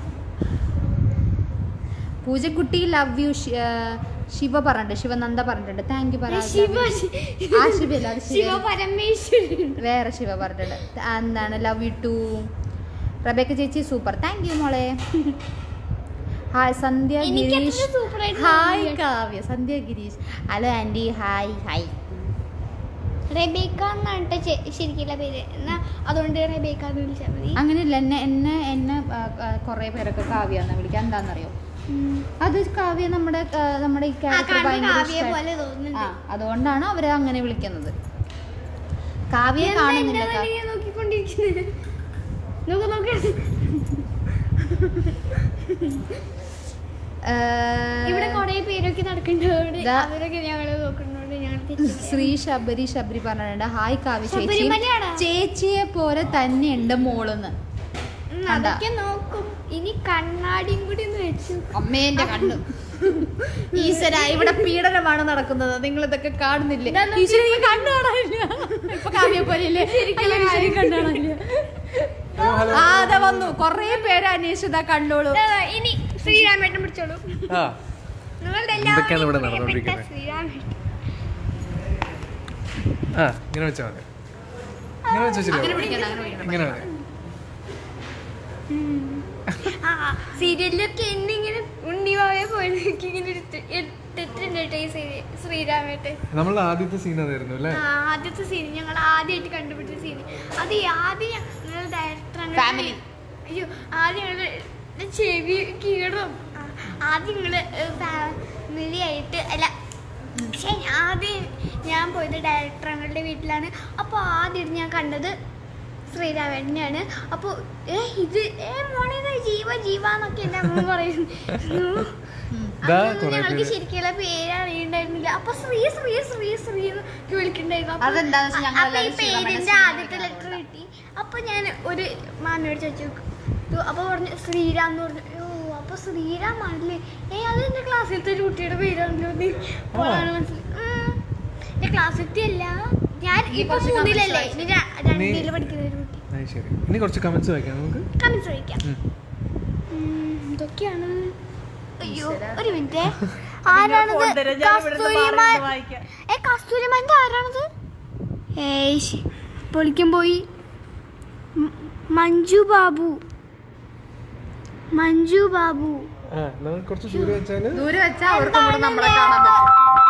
Speaker 2: പൂജക്കുട്ടി ലവ് യു ശിവ പറഞ്ഞിട്ടുണ്ട് ശിവനന്ദ പറഞ്ഞിട്ടുണ്ട് താങ്ക് യു പറ
Speaker 3: ശിവ
Speaker 2: ആ ശിവല്ല അത്
Speaker 3: ശിവ
Speaker 2: ശിവ
Speaker 3: പരമേശ്വരൻ
Speaker 2: വേറെ ശിവ പറഞ്ഞിട്ടുണ്ട് ആ, എന്താണ് ലവ് യു ടു റബേക്ക ചേച്ചി സൂപ്പർ താങ്ക് യു മോളെ ഹായ് സന്ധ്യ
Speaker 3: എനിക്കത്ര
Speaker 2: ഗിരീഷ്
Speaker 3: super ആയിട്ട്
Speaker 2: ഹായ്
Speaker 3: തോന്നിയില്ല.
Speaker 2: Kavya Sandhya Girish hello aunty hi hi
Speaker 3: Rebecca എന്നാണ് ട്ടോ ശെ- ശരിക്കുള്ള പേര് എന്നാ അതുകൊണ്ട് റെബേക്ക എന്ന് വിളിച്ചാൽ മതി
Speaker 2: അങ്ങനെയല്ല എന്നെ എന്നെ എന്നെ കുറേ പേരൊക്കെ കാവ്യ എന്നാ വിളിക്കുക എന്താണെന്നറിയോ
Speaker 3: ഉം.
Speaker 2: അത് കാവ്യ നമ്മുടെ ആ, നമ്മുടെ ഈ
Speaker 3: ആ
Speaker 2: ക്യാരക്ടർ
Speaker 3: കാണുമ്പോ
Speaker 2: ഭയങ്കര
Speaker 3: കാവ്യ
Speaker 2: ഇഷ്ടായി-
Speaker 3: പോലെ
Speaker 2: ആ
Speaker 3: തോന്നുന്നുണ്ട്
Speaker 2: അതുകൊണ്ടാണ് അവരെ അങ്ങനെ വിളിക്കുന്നത് കാവ്യ
Speaker 3: എന്താ
Speaker 2: കാണുന്നില്ല
Speaker 3: എന്നെ
Speaker 2: കാ-
Speaker 3: വലിയ നോക്കിക്കൊണ്ടിരിക്കുന്നത് ചിരിക്കുന്നത് നോക്ക് നോക്ക് ഇവിടെ കൊറേ പേരൊക്കെ നടക്കുന്നുണ്ട്
Speaker 2: ദാ-
Speaker 3: അവരൊക്കെ ഞങ്ങള് നോക്കുന്നുണ്ട് ഞങ്ങൾ തെറ്റില്ല.
Speaker 2: ശ്രീ ശബരി ശബരി പറഞ്ഞിട്ടുണ്ട് ഹായ് കാവ്യ ചേച്ചി
Speaker 3: ശബരിമലയാണോ?
Speaker 2: ചേച്ചിയെ പോലെ തന്നെയുണ്ട് മോളെന്ന്
Speaker 3: ഉം,
Speaker 2: കണ്ടാ?
Speaker 3: അതൊക്കെ നോക്കും ഇനി കണ്ണാടിയും കൂടി ഒന്ന് വെച്ചു
Speaker 2: അമ്മേന്റെ കണ്ണു ഈശ്വര ഇവിടെ പീഡനമാണ് നടക്കുന്നത് നിങ്ങൾ ഇതൊക്കെ കാണുന്നില്ലേ ഈശ്വര എനിക്ക് കണ്ണു കാണാനില്ല ഇപ്പൊ കാവ്യ പോലെയല്ലേ അയ്യോ, ഈശ്വരി കണ്ണു കാണാനില്ല ആ അതാ വന്നു കൊറേ പേര് അന്വേഷിച്ചതാ കണ്ടോളൂ
Speaker 3: ദാ, ഇനി ശ്രീരാമേട്ടൻ പിടിച്ചോളൂ
Speaker 1: ആ
Speaker 3: നിങ്ങളുടെ
Speaker 1: എന്തൊക്കെയാണ് ഇവിടെ
Speaker 3: എല്ലാവരുടെയും പ്രിയപ്പെട്ട
Speaker 1: നടന്നുകൊണ്ടിരിക്കുന്നത്?
Speaker 3: ശ്രീരാമേട്ടൻ
Speaker 1: ആ ഇങ്ങനെ വെച്ചാൽ മതി ഇങ്ങനെ വെച്ച്
Speaker 2: അങ്ങനെ
Speaker 1: വെച്ചില്ലേ
Speaker 2: പിടിക്കണം അങ്ങനെ പിടിക്കണം
Speaker 1: ഇങ്ങനെ മതി
Speaker 3: ആ സീരിയലിലൊക്കെ എന്നിങ്ങനെ ഉണ്ണിവായ പോലെ നോക്കി ഇങ്ങനെ എടുത്ത് എടുത്തിട്ടുണ്ട് കേട്ടോ ഈ ശ്രീ- ശ്രീരാമേട്ടൻ
Speaker 1: നമ്മളുടെ ആദ്യത്തെ സീൻ അതായിരുന്നു അല്ലേ
Speaker 3: ആ, ആദ്യത്തെ സീൻ ഞങ്ങൾ ആദ്യമായിട്ട് കണ്ടുപിടിച്ച സീൻ അത് ഈ ആദ്യം ഞങ്ങൾ ഡയറക്ടർ
Speaker 2: Family.
Speaker 3: അയ്യോ ആദ്യം ഞങ്ങള് ചെവി കീറും ആ, ആദ്യം ഞങ്ങള് ഫാമിലി ആയിട്ട് അല്ല പക്ഷേ ആദ്യം ഞാൻ പോയത് ഡയറക്ടറുടെ വീട്ടിലാണ് അപ്പോൾ ആദ്യം ഞാൻ കണ്ടത് ശ്രീരാമേട്ടനെയാണ് അപ്പോൾ ഏ ഇത് ഏ മോളെ ഇത് ജീവ ജീവ എന്നൊക്കെ എൻ്റെ അമ്മ പറയുന്നു
Speaker 1: ദാ
Speaker 3: അതൊന്നും
Speaker 1: കുറേ
Speaker 3: ഞങ്ങൾക്ക്
Speaker 1: പേര്.
Speaker 3: ശരിക്കുള്ള പേര് അറിയണ്ടായിരുന്നില്ല അപ്പൊ ശ്രീ ശ്രീ ശ്രീ ശ്രീ എന്നൊക്കെ വിളിക്കണ്ടായിരുന്നു അപ്പൊ-
Speaker 2: അതെന്താന്ന് വെച്ചാ ഞങ്ങൾ
Speaker 3: അപ്പൊ ഈ
Speaker 2: എല്ലാവരും ശ്രീരാമനെ
Speaker 3: പേരിന്റെ
Speaker 2: ശ്രീ
Speaker 3: ആദ്യത്തെ ലെറ്റർ കിട്ടി അപ്പൊ ഞാൻ ഒരു മാമിയോട് ചോദിച്ചു "ഇത് അപ്പൊ പറഞ്ഞു ശ്രീരാം എന്ന് പറഞ്ഞു ഓ അപ്പൊ ശ്രീരാം ആണല്ലേ ഏ അത് എന്റെ ക്ലാസ്സിലത്തെ ഒരു കുട്ടിയുടെ പേരാണല്ലോ എന്ന് അപ്പോഴാണ് മനസ്സിലായി ഉം. എന്റെ ക്ലാസ്സിലത്തെ അല്ല ഞാൻ
Speaker 2: ഈ
Speaker 3: ഇപ്പൊ
Speaker 2: കുറച്ച്
Speaker 3: മൂന്നിലല്ലേ
Speaker 2: comments
Speaker 3: ഇനി ര- രണ്ടില് പഠിക്കുന്ന ഒരു കുട്ടി
Speaker 1: ആ ശരി ഇനി കുറച്ച് കമന്റ്സ് വായിക്കാം നമുക്ക്
Speaker 3: കമന്റ്സ് ചോദിക്കാം
Speaker 1: ഉം.
Speaker 3: ഉം, ഇതൊക്കെയാണ് അയ്യോ
Speaker 2: ഈശ്വരാ.
Speaker 3: ഒരു മിനിറ്റ് ആരാണത്
Speaker 2: phone തരാം, ഞാൻ ഇവിടുന്ന് മാറി
Speaker 3: കസ്തൂരിമാൻ
Speaker 2: നിന്ന് വായിക്കാം.
Speaker 3: ഏ കസ്തൂരിമാന്റെ ആരാണത് ഏയ് പൊളിക്കാൻ പോയി മ- മഞ്ജു ബാബു മഞ്ജു ബാബു
Speaker 1: ആ നമുക്ക് കുറച്ച് ദൂരെ വെച്ചാല്
Speaker 2: ദൂരെ വെച്ചാൽ അവർക്ക് കൂടെ നമ്മളെ കാണാൻ പറ്റും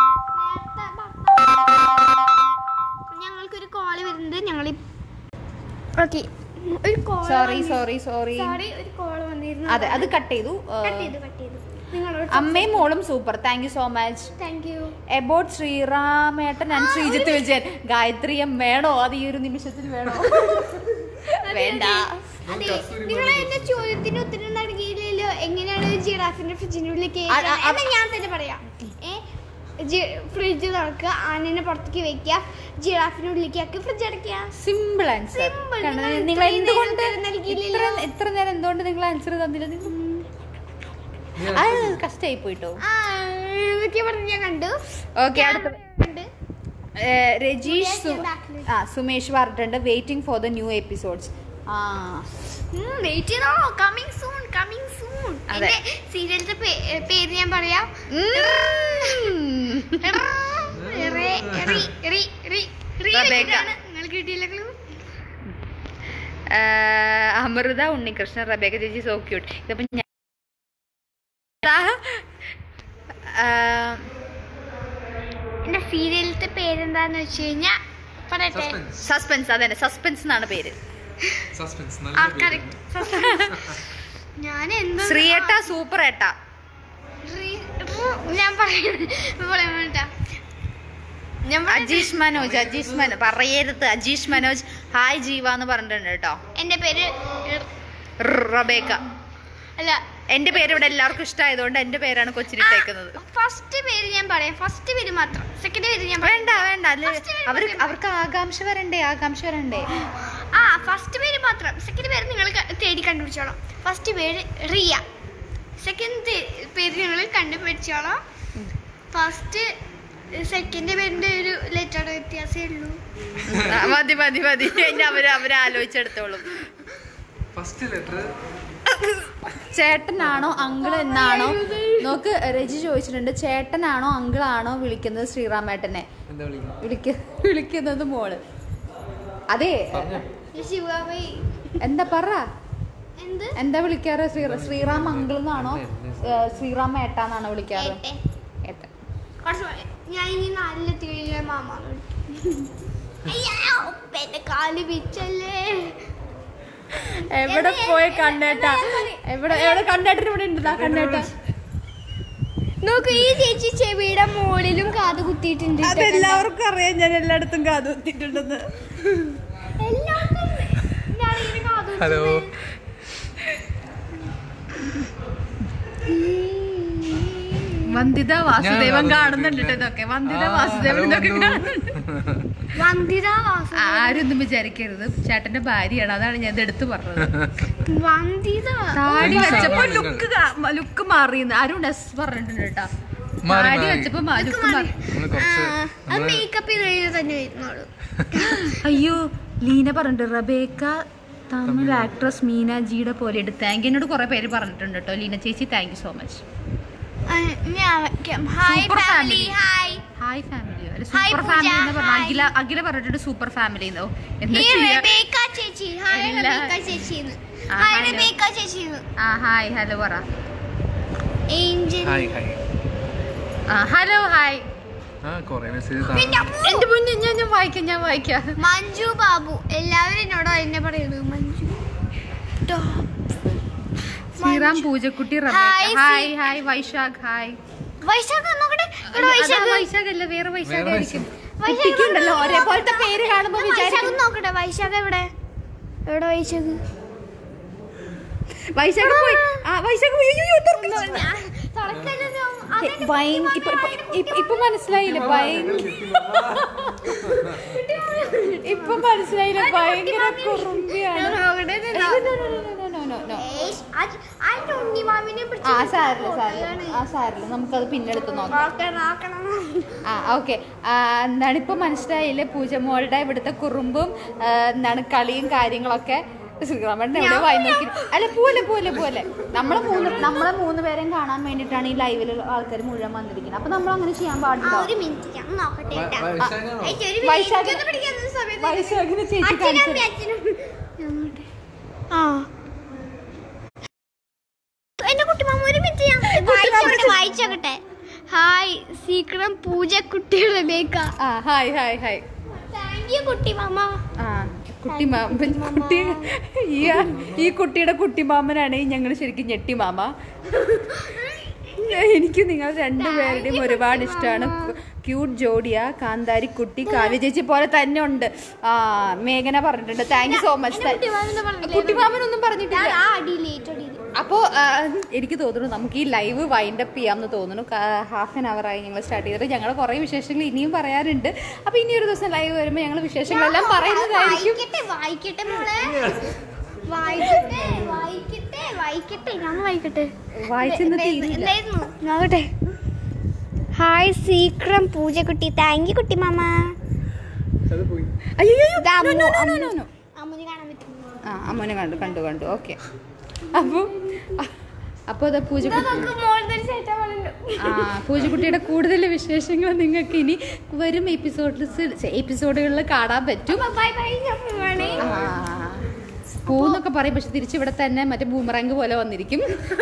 Speaker 3: ഞങ്ങൾക്കൊരു കോള് വരുന്നത് ഞങ്ങൾ ഓക്കെ ഒരു call
Speaker 2: sorry sorry sorry
Speaker 3: sorry ഒരു കോൾ വന്നിരുന്നു
Speaker 2: അതെ അത് കട്ട് ചെയ്തു
Speaker 3: കട്ട് ചെയ്തു കട്ട് ചെയ്തു നിങ്ങളോട്
Speaker 2: അമ്മയും മോളും super thank you so much
Speaker 3: thank you
Speaker 2: about ശ്രീറാമേട്ടൻ ആൻഡ് ശ്രീജിത്ത് വിജയൻ ഗായത്രിയം വേണോ അത് ഈ ഒരു നിമിഷത്തിൽ വേണോ വേണ്ട
Speaker 3: അതെ നിങ്ങൾ എന്റെ ചോദ്യത്തിന് ഉത്തരം നൽകിയില്ലല്ലോ എങ്ങനെയാണ് ജിറാഫിന്റെ ഫ്രിഡ്ജിനുള്ളിൽ
Speaker 2: ആ, ആ, ആ.
Speaker 3: എന്നാ ഞാൻ തന്നെ പറയാം ഏ ഫ്രിഡ്ജ് തുറക്കുക ആനനെ പുറത്തേക്ക് വെക്കുക ജിറാഫിനുള്ളിലേക്ക് ആക്കി ഫ്രിഡ്ജ് അടയ്ക്കുക
Speaker 2: സിമ്പിൾ ആൻസർ
Speaker 3: Simple. നിങ്ങൾ
Speaker 2: നിങ്ങൾ
Speaker 3: ഇത്രയും
Speaker 2: എന്തുകൊണ്ട്
Speaker 3: നേരം നൽകിയില്ലല്ലോ.
Speaker 2: ഇത്ര- ഇത്ര നേരം എന്തുകൊണ്ട് നിങ്ങൾ ആൻസർ തന്നില്ല നിങ്ങൾ അത് കഷ്ടായി പോയിട്ടോ
Speaker 3: ആ ഇതൊക്കെ പറഞ്ഞ് ഞാൻ കണ്ടു
Speaker 2: ഓക്കെ അടുത്ത
Speaker 3: കണ്ട്.
Speaker 2: ഏഹ്, രജീഷ് സു-
Speaker 3: ഞാൻ back ല്.
Speaker 2: ആ സുമേഷ് പറഞ്ഞിട്ടുണ്ട് waiting for the new episodes ആ
Speaker 3: ഉം, wait ചെയ്തോ കമ്മിങ് സൂൺ കമ്മിങ് സൂൺ
Speaker 2: അതെ.
Speaker 3: എന്റെ സീരിയലിന്റെ പേര് ഞാൻ പറയാം
Speaker 2: ഉം.
Speaker 3: റെ- റി- റി- റി- റി
Speaker 2: റബേക്ക.
Speaker 3: വെച്ചിട്ടാണ് നിങ്ങൾ കിട്ടിയില്ല ക്ലൂ
Speaker 2: ഏഹ്, അമൃത ഉണ്ണികൃഷ്ണൻ റബേക്ക ചേച്ചി സോ ക്യൂട്ട് ഇതിപ്പോ ഞാൻ ഏഹ്,
Speaker 3: എന്റെ സീരിയലിന്റെ പേരെന്താന്ന് വെച്ച് കഴിഞ്ഞാ പറയട്ടെ
Speaker 2: സസ്പെൻസ് അതന്നെ സസ്പെൻസ് എന്നാണ് പേര്
Speaker 1: സസ്പെൻസ്
Speaker 3: ആ കറക്റ്റ് ഞാൻ എന്തോ
Speaker 2: ശ്രീയേട്ട സൂപ്പർ ഏട്ട
Speaker 3: റി- റു- ഞാൻ പറയുന്നത് പറയാൻ വേണ്ട ഞാൻ പറയുന്നത്
Speaker 2: അജീഷ് മനോജ് അജീഷ് മനോജ് പറയരുത് അജീഷ് മനോജ് ഹായ് ജീവ എന്ന് പറഞ്ഞിട്ടുണ്ട് കേട്ടോ
Speaker 3: എന്റെ പേര് റ്-
Speaker 2: റബേക്ക
Speaker 3: അല്ല
Speaker 2: എന്റെ പേര് ഇവിടെ എല്ലാവർക്കും ഇഷ്ടമായതുകൊണ്ട് എന്റെ പേരാണ് കൊച്ചിനിട്ടേക്കുന്നത്
Speaker 3: ഫസ്റ്റ് പേര് ഞാൻ പറയാം ഫസ്റ്റ് പേര് മാത്രം സെക്കൻഡ് പേര് ഞാൻ പറയാം
Speaker 2: വേണ്ട വേണ്ട അല്ലെ
Speaker 3: First പേര്
Speaker 2: അവർ
Speaker 3: മാത്രം.
Speaker 2: അവർക്ക് ആകാംക്ഷ വരണ്ടേ ആകാംക്ഷ വരണ്ടേ
Speaker 3: ആ ഫസ്റ്റ് പേര് മാത്രം സെക്കൻഡ് പേര് നിങ്ങൾ തേടി കണ്ടുപിടിച്ചോളാം ഫസ്റ്റ് പേര് റിയ സെക്കൻഡ് പേര് നിങ്ങൾ കണ്ടുപിടിച്ചോളാം ഫസ്റ്റ് സെക്കൻഡ് പേരിന്റെ ഒരു ലെറ്ററുടെ വ്യത്യാസമേ ഉള്ളൂ
Speaker 2: ആ, മതി മതി മതി ഇനി അവര് അവര് ആലോചിച്ചെടുത്തോളും
Speaker 1: ഫസ്റ്റ് ലെറ്റർ
Speaker 2: ചേട്ടനാണോ അങ്കിൾ എന്നാണോ നോക്ക് രജി ചോദിച്ചിട്ടുണ്ട് ചേട്ടനാണോ അങ്കിളാണോ വിളിക്കുന്നത് ശ്രീറാമേട്ടനെ
Speaker 1: എന്താ വിളിക്കുന്നത്
Speaker 2: വിളിക്ക വിളിക്കുന്നത് മോള് അതെ
Speaker 3: ശിവാബൈ
Speaker 2: എന്താ പറ
Speaker 3: എന്ത്
Speaker 2: എന്താ വിളിക്കാറ് ശ്രീ ശ്രീറാം അങ്കിൾ എന്നാണോ ഏ, ശ്രീറാം ഏട്ടാന്നാണോ വിളിക്കാറ്
Speaker 3: ഏട്ടെ.
Speaker 2: ഏട്ടൻ
Speaker 3: കുറച്ച് മതി. ഞാൻ ഇനി നാലിലെത്തി കഴിഞ്ഞാൽ മാമ അയ്യോ എന്റെ കാല് പിച്ചല്ലേ
Speaker 2: എവിടെ പോയി കണ്ണേട്ട എവിടെ എവിടെ കണ്ണേട്ടൻ ഇവിടെ ഉണ്ട് ദാ കണ്ണേട്ട
Speaker 3: നോക്ക് ഈ ചേച്ചി ചെവിയുടെ മുകളിലും കാത് കുത്തിയിട്ടുണ്ട് ട്ടോ.
Speaker 2: അതെല്ലാവർക്കും അറിയാം ഞാൻ എല്ലായിടത്തും കാതുത്തിട്ടുണ്ടെന്ന്
Speaker 3: എല്ലാവർക്കും
Speaker 1: ഹലോ
Speaker 2: വന്ദിത വാസുദേവൻ
Speaker 1: ഞാൻ
Speaker 2: കാണുന്നുണ്ട്
Speaker 1: ആലോചിച്ചിട്ടില്ല.
Speaker 2: ഇതൊക്കെ വന്ദിത
Speaker 1: ആ,
Speaker 2: വാസുദേവൻ
Speaker 1: ഹലോ,
Speaker 2: ഇതൊക്കെ
Speaker 1: വന്ദു.
Speaker 2: കാണുന്നുണ്ട്
Speaker 3: വന്ദിത വാസു
Speaker 2: ആരൊന്നും വിചാരിക്കരുത് ചേട്ടന്റെ ഭാര്യയാണ് അതാണ് ഞാൻ ഇത് എടുത്തു പറഞ്ഞത്
Speaker 3: വന്ദിത
Speaker 2: താടി
Speaker 1: നിങ്ങൾ
Speaker 2: വെച്ചപ്പോ
Speaker 1: സാധാരണ
Speaker 2: ലുക്ക് ലുക്ക് മാറിയെന്ന് ആരും ഡസ് പറഞ്ഞിട്ടുണ്ട് കേട്ടോ
Speaker 1: മാറി,
Speaker 2: താടി
Speaker 1: മാറി.
Speaker 2: വെച്ചപ്പോ ലുക്ക് മാറി
Speaker 1: നമ്മള് കുറച്ച്
Speaker 3: അത്
Speaker 1: നമ്മള്
Speaker 3: മേക്കപ്പ് ചെയ്ത് കഴിഞ്ഞാൽ തന്നെ വരുന്നുള്ളൂ
Speaker 2: അയ്യോ ലീന പറഞ്ഞിട്ട് റബേക്ക തമിഴ് ആക്ട്രസ് മീനാജിയുടെ പോലെ എടുത്ത് താങ്ക് എന്നോട് കുറെ പേര് പറഞ്ഞിട്ടുണ്ട് കേട്ടോ ലീന ചേച്ചി താങ്ക് യു സോ മച്ച്
Speaker 3: ആ, ഞാൻ വയ്ക്കാം hi
Speaker 2: Super
Speaker 3: family
Speaker 2: family.
Speaker 3: Hi
Speaker 2: hi family
Speaker 3: Hi,
Speaker 2: super
Speaker 3: Pooja.
Speaker 2: Family എന്ന് പറഞ്ഞ
Speaker 3: Hi.
Speaker 2: അഖില അഖില പറഞ്ഞിട്ട് സൂപ്പർ ഫാമിലി എന്നോ എന്താ
Speaker 3: ഈ
Speaker 2: ചെയ്യാ?
Speaker 3: റബേക്ക ചേച്ചി ഹായ്
Speaker 2: എല്ലാ-
Speaker 3: റബേക്ക ചേച്ചിന്ന്
Speaker 2: ആ,
Speaker 3: ഹായ്
Speaker 2: hi.
Speaker 3: റബേക്ക ചേച്ചിന്ന്
Speaker 2: ആ ഹായ് ഹലോ പറ
Speaker 3: ഏഞ്ചൽ
Speaker 1: ഹായ് ഹായ്
Speaker 2: ആ ഹലോ ഹായ്
Speaker 1: ആ കൊറേ മെസ്സേജ്
Speaker 3: പിന്നെ അമ്മു.
Speaker 2: എന്റെ മുന്നിൽ ഞാൻ ഞാൻ വായിക്കാം ഞാൻ വായിക്കാം
Speaker 3: മഞ്ജു ബാബു എല്ലാവരും എന്നോട് എന്നെ പറയുന്നത് മഞ്ജു ട്ടോ.
Speaker 2: ശ്രീറാം പൂജക്കുട്ടി
Speaker 3: Hi,
Speaker 2: റബേക്ക ഹായ്
Speaker 3: ശ്രീ-
Speaker 2: ഹായ് വൈശാഖ് ഹായ്
Speaker 3: വൈശാഖ് നോക്കട്ടെ ഇവിടെ
Speaker 2: അതാ
Speaker 3: വൈശാഖ്
Speaker 2: വൈശാഖ് അല്ല വേറെ വൈശാഖ്
Speaker 1: വേറെ
Speaker 2: ആയിരിക്കും
Speaker 3: വൈശാഖ്
Speaker 2: കുട്ടിക്കുണ്ടല്ലോ
Speaker 3: നോക്കട്ടെ.
Speaker 2: ഒരേപോലത്തെ പേര് കാണുമ്പോ
Speaker 3: ഞാൻ വൈശാഖ്
Speaker 2: വിചാരിക്കും
Speaker 3: നോക്കട്ടെ വൈശാഖ് എവിടെ എവിടെ വൈശാഖ്
Speaker 2: വൈശാഖ് പോയി ആ വൈശാഖ് പോയി അയ്യോ, തുറക്ക്.
Speaker 3: ഞാൻ തുറക്കല്ലല്ലോ. അതെന്റെ
Speaker 2: ഭയ-
Speaker 3: കുട്ടി
Speaker 2: ഇപ്പൊ- ഇപ്പൊ-
Speaker 3: മകനാണ്,
Speaker 2: ഇപ്പൊ- ഇപ്പൊ മനസ്സിലായില്ലേ ഭയ- ഇപ്പൊ മനസ്സിലായില്ലേ ഭയങ്കര കുറുമ്പിയാണ്
Speaker 3: ഞാൻ നോക്കട്ടെ, ഇത്
Speaker 2: അയ്യോ, no, no, no, no, no, no, no.
Speaker 3: ഏയ്, അത് അതിന്റെ ഉണ്ണിമാമിനെ പിടിച്ച്
Speaker 2: ആ സാരില്ല സാരില്ല
Speaker 3: കൊണ്ടുപോയാണ്.
Speaker 2: ആ സാരില്ല നമുക്കത് പിന്നെടുത്ത് നോക്കാം
Speaker 3: നോക്കണം, നോക്കണം.
Speaker 2: ആ ഓക്കെ എന്താണ് ഇപ്പൊ മനസ്സിലായില്ലേ പൂജമോളുടെ ഇവിടുത്തെ കുറുമ്പും ആ, എന്താണ് കളിയും കാര്യങ്ങളൊക്കെ ശ്രീറാമേട്ടൻ എവിടെ വായി നോക്കി അല്ല പോലെ പോലെ പോലെ നമ്മളെ മൂന്ന് നമ്മളെ മൂന്ന് പേരെയും കാണാൻ വേണ്ടിയിട്ടാണ് ഈ ലൈവിൽ ആൾക്കാർ മുഴുവൻ വന്നിരിക്കുന്നത് അപ്പൊ നമ്മൾ അങ്ങനെ ചെയ്യാൻ
Speaker 3: ആ,
Speaker 2: പാടില്ല
Speaker 3: ഒരു മിനിറ്റ് ഞാൻ നോക്കട്ടെ കേട്ടാ.
Speaker 1: വൈശാഖാണോ?
Speaker 3: ഏയ്, ഒരു മിനിറ്റ്,
Speaker 2: വൈശാഖ്-
Speaker 3: എനിക്കൊന്ന് പിടിക്കാനൊന്നും സമയമില്ല.
Speaker 2: വൈശാഖിനെ ചേച്ചി
Speaker 3: അച്ഛനും
Speaker 2: കാണിച്ചു
Speaker 3: അമ്മയും അച്ഛനും. ഞാൻ നോക്കട്ടെ. ആ എന്റെ കുട്ടിമാമ ഒരു മിനിറ്റ് ഞാൻ വായിച്ചോട്ടെ വായിച്ചോട്ടെ ഹായ് സീക്രം പൂജ കുട്ടിയുടെ ബേക്ക
Speaker 2: ആ hi hi hi
Speaker 3: thank you കുട്ടിമാമ
Speaker 2: ആ കുട്ടി മാമൻ കുട്ടി ഈ ഈ കുട്ടിയുടെ കുട്ടിമാമനാണ് ഞങ്ങൾ ശരിക്കും ഞെട്ടി മാമ എനിക്ക് നിങ്ങൾ രണ്ടുപേരുടെയും ഒരുപാട് ഇഷ്ടമാണ് ക്യൂട്ട് ജോഡിയ കാന്താരി കുട്ടി കാവ്യ ചേച്ചി പോലെ തന്നെ ഉണ്ട് ആ മേഘന പറഞ്ഞിട്ടുണ്ട് താങ്ക് യു സോ മച്ച് കുട്ടിമാമനൊന്നും പറഞ്ഞിട്ടില്ല
Speaker 3: ആ അടിയിൽ ഏറ്റവും അടിയിൽ
Speaker 2: അപ്പോൾ എനിക്ക് തോന്നുന്നു നമുക്ക് ഈ ലൈവ് വൈൻഡ് അപ്പ് ചെയ്യാമെന്ന് തോന്നുന്നു ഹാഫ് ആൻ അവർ ആയി ഞങ്ങൾ സ്റ്റാർട്ട് ചെയ്തിട്ട് ഞങ്ങൾ കുറേ വിശേഷങ്ങൾ ഇനിയും പറയാറുണ്ട് അപ്പോൾ ഇനി ഒരു ദിവസം ലൈവ് വരുമ്പോൾ ഞങ്ങൾ വിശേഷങ്ങളെല്ലാം പറയുന്നതായിരിക്കും
Speaker 3: വായിക്കട്ടെ വായിക്കട്ടെ മോളെ വായിക്കട്ടെ വായിക്കട്ടെ വായിക്കട്ടെ ഞാൻ വായിക്കട്ടെ
Speaker 2: വായിച്ചെന്ന്
Speaker 3: ദേ- ദേ-
Speaker 2: തീരില്ല.
Speaker 3: എന്തായിരുന്നു നോക്കട്ടെ ഹായ് സീക്രം പൂജക്കുട്ടി താങ്ക് യു കുട്ടി മാമ
Speaker 1: അത് പോയി
Speaker 2: അയ്യോ
Speaker 3: ഇത് Ammu-
Speaker 2: no, no, no,
Speaker 3: Ammu-
Speaker 2: no, no.
Speaker 3: അമ്മുനെ കാണാൻ പറ്റുമോ
Speaker 2: ആ അമ്മനെ കണ്ടു കണ്ടു കണ്ടു ഓക്കെ അപ്പോൾ അപ്പോൾ അത് പൂജക്കുട്ടി
Speaker 3: നമുക്ക് മോളുടെ ഒരു ചേട്ടാ പറയുന്നു
Speaker 2: ആ പൂജക്കുട്ടിയുടെ കൂടുതൽ വിശേഷങ്ങൾ നിങ്ങൾക്ക് ഇനി വരും എപ്പിസോഡിൽ എപ്പിസോഡുകളിൽ കാണാൻ പറ്റും
Speaker 3: ബൈ ബൈ ഞാൻ പോവാണേ
Speaker 2: ആ, പൂന്നൊക്കെ പറയും പക്ഷെ തിരിച്ചിവിടെ തന്നെ മറ്റേ ബൂമറാങ്ക് പോലെ വന്നിരിക്കും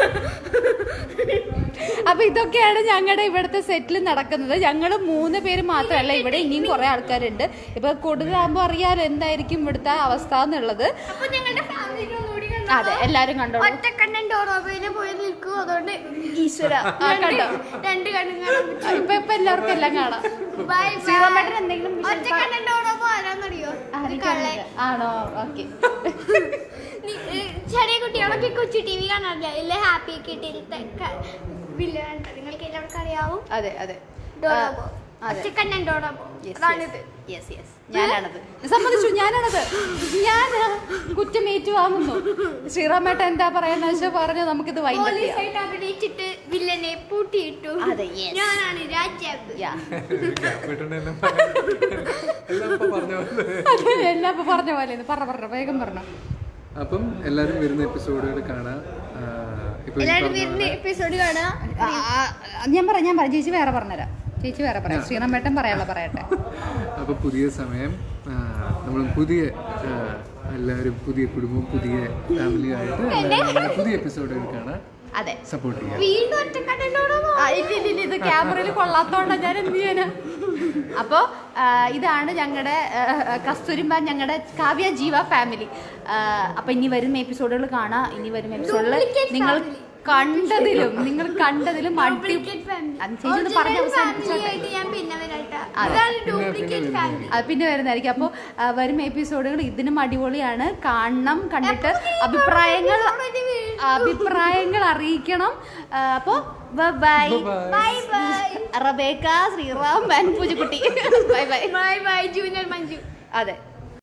Speaker 2: അപ്പൊ ഇതൊക്കെയാണ് ഞങ്ങളുടെ ഇവിടുത്തെ സെറ്റിൽ നടക്കുന്നത് ഞങ്ങൾ മൂന്ന് പേര് മാത്രമല്ല ഇവിടെ ഇനിയും കുറെ ആൾക്കാരുണ്ട് ഇപ്പൊ കൊടുക്കാകുമ്പോൾ അറിയാലോ എന്തായിരിക്കും ഇവിടുത്തെ അവസ്ഥ എന്നുള്ളത്
Speaker 3: അപ്പൊ ഞങ്ങളുടെ ഫാമിലി ഒന്നുകൂടി
Speaker 2: അതെ എല്ലാരും കണ്ടോളൂ
Speaker 3: ഒറ്റക്കണ്ണൻ ഡോറോബയിലെ പോയി നിൽക്കും അതുകൊണ്ട്
Speaker 2: ഈശ്വര ആ, കണ്ടോ
Speaker 3: രണ്ട് കണ്ണും കാണാൻ പറ്റും
Speaker 2: ആ, ഇപ്പൊ ഇപ്പൊ എല്ലാവർക്കും എല്ലാം കാണാം
Speaker 3: ബൈ
Speaker 2: ശ്രീറാമേട്ടൻ എന്തെങ്കിലും വിശേഷം
Speaker 3: ഒറ്റക്കണ്ണൻ ഡോറോബോ ആരാന്നറിയോ ഒരു കള്ളൻ
Speaker 2: ആർക്കറിയില്ല. ആണോ ഓക്കെ
Speaker 3: നീ, ഏ, ചെറിയ കുട്ടികളൊക്കെ കൊച്ചു ടി വി കാണാറില്ല ഇല്ല ഹാപ്പി കിട്ടിയിലത്തെ വില്ലൻ നിങ്ങൾക്ക് എല്ലാവർക്കും അറിയാവും
Speaker 2: അതെ അതെ
Speaker 3: ഡോറോബോ
Speaker 2: ആ, അതെ.
Speaker 3: ഒറ്റക്കണ്ണൻ ഡോറോബോ
Speaker 2: Yes,
Speaker 3: അതാണിത്
Speaker 2: yes, yes. ഞാനാണത് സമ്മതിച്ചു ഞാനാണത് ഞാൻ കുറ്റമേറ്റു വാങ്ങുന്നു ശ്രീറാമേട്ട എന്താ പറയുന്ന വെച്ചാൽ പറഞ്ഞു നമുക്കിത് വൈൻഡ് ചെയ്യാം
Speaker 3: പോലീസായിട്ട് അഭിനയിച്ചിട്ട് വില്ലനെ പൂട്ടിയിട്ടു
Speaker 2: അതെ, yes.
Speaker 3: ഞാനാണ് രാജാവ്
Speaker 2: Yeah.
Speaker 1: വിട്ടുണ്ടെല്ലാം എല്ലാം ഇപ്പൊ പറഞ്ഞ പോലെ
Speaker 2: അതെ, എല്ലാം ഇപ്പൊ പറഞ്ഞ പോലെ ഇത്. പറഞ്ഞ പറഞ്ഞ വേഗം പറഞ്ഞു
Speaker 1: അപ്പം എല്ലാരും വരുന്ന എപ്പിസോഡുകൾ കാണാം ആ, ഇപ്പൊ ഈ
Speaker 3: എല്ലാവരും
Speaker 1: പറഞ്ഞ
Speaker 3: വരുന്ന
Speaker 1: പോലെ
Speaker 3: എപ്പിസോഡ് കാണാ
Speaker 2: ആ, ആ, ഞാൻ പറയാം ഞാൻ പറയാം ചേച്ചി വേറെ പറഞ്ഞുതരാം ചേച്ചി വേറെ പറയാം ശ്രീറാമേട്ടൻ പറയാനുള്ള പറയട്ടെ
Speaker 1: അപ്പോൾ പുതിയ സമയം നമ്മൾ പുതിയ ആ, എല്ലാവരും പുതിയ കുടുംബം പുതിയ ഫാമിലി ആയിട്ട് എല്ലാവരും നമ്മുടെ പുതിയ എപ്പിസോഡുകൾ കാണാൻ
Speaker 2: അതെ
Speaker 1: സപ്പോർട്ട് ചെയ്യാം
Speaker 3: വീണ്ടും ഒറ്റക്കണ്ണൻ ഡോറോബോ
Speaker 2: ആ, ഇല്ല ഇല്ല ഇല്ല ഇത് ക്യാമറയിൽ കൊള്ളാത്തോണ്ടാ ഞാൻ എന്ത് ചെയ്യാനാ അപ്പോ ആ, ഇതാണ് ഞങ്ങളുടെ കസ്തൂരിമ്പ ഞങ്ങളുടെ കാവ്യ ജീവ ഫാമിലി അപ്പൊ ഇനി വരുന്ന എപ്പിസോഡുകൾ കാണാം ഇനി വരുന്ന എപ്പിസോഡിൽ
Speaker 3: Duplicate
Speaker 2: നിങ്ങൾ
Speaker 3: family.
Speaker 2: കണ്ടതിലും നിങ്ങൾ കണ്ടതിലും അടി
Speaker 3: ഡ്യൂപ്ലിക്കേറ്റ് ഫാമിലി
Speaker 2: അത് ചേച്ചി ഒന്ന് പറഞ്ഞ് അവസാനിപ്പിച്ചോട്ടെ.
Speaker 3: ആയിട്ട് ഞാൻ പിന്നെ വരാട്ടാ
Speaker 2: അതെ.
Speaker 3: ഇതാണ് ഡ്യൂപ്ലിക്കേറ്റ് ഫാമിലി
Speaker 2: അത് പിന്നെ വരുന്നതായിരിക്കും അപ്പോൾ വരും എപ്പിസോഡുകൾ ഇതിനും അടിപൊളിയാണ് കാണണം കണ്ടിട്ട് അഭിപ്രായങ്ങൾ അഭിപ്രായങ്ങൾ അറിയിക്കണം അപ്പോൾ bye
Speaker 3: bye bye
Speaker 2: Rebecca Sriram and പൂജക്കുട്ടി bye bye
Speaker 3: bye bye junior Manju
Speaker 2: അതെ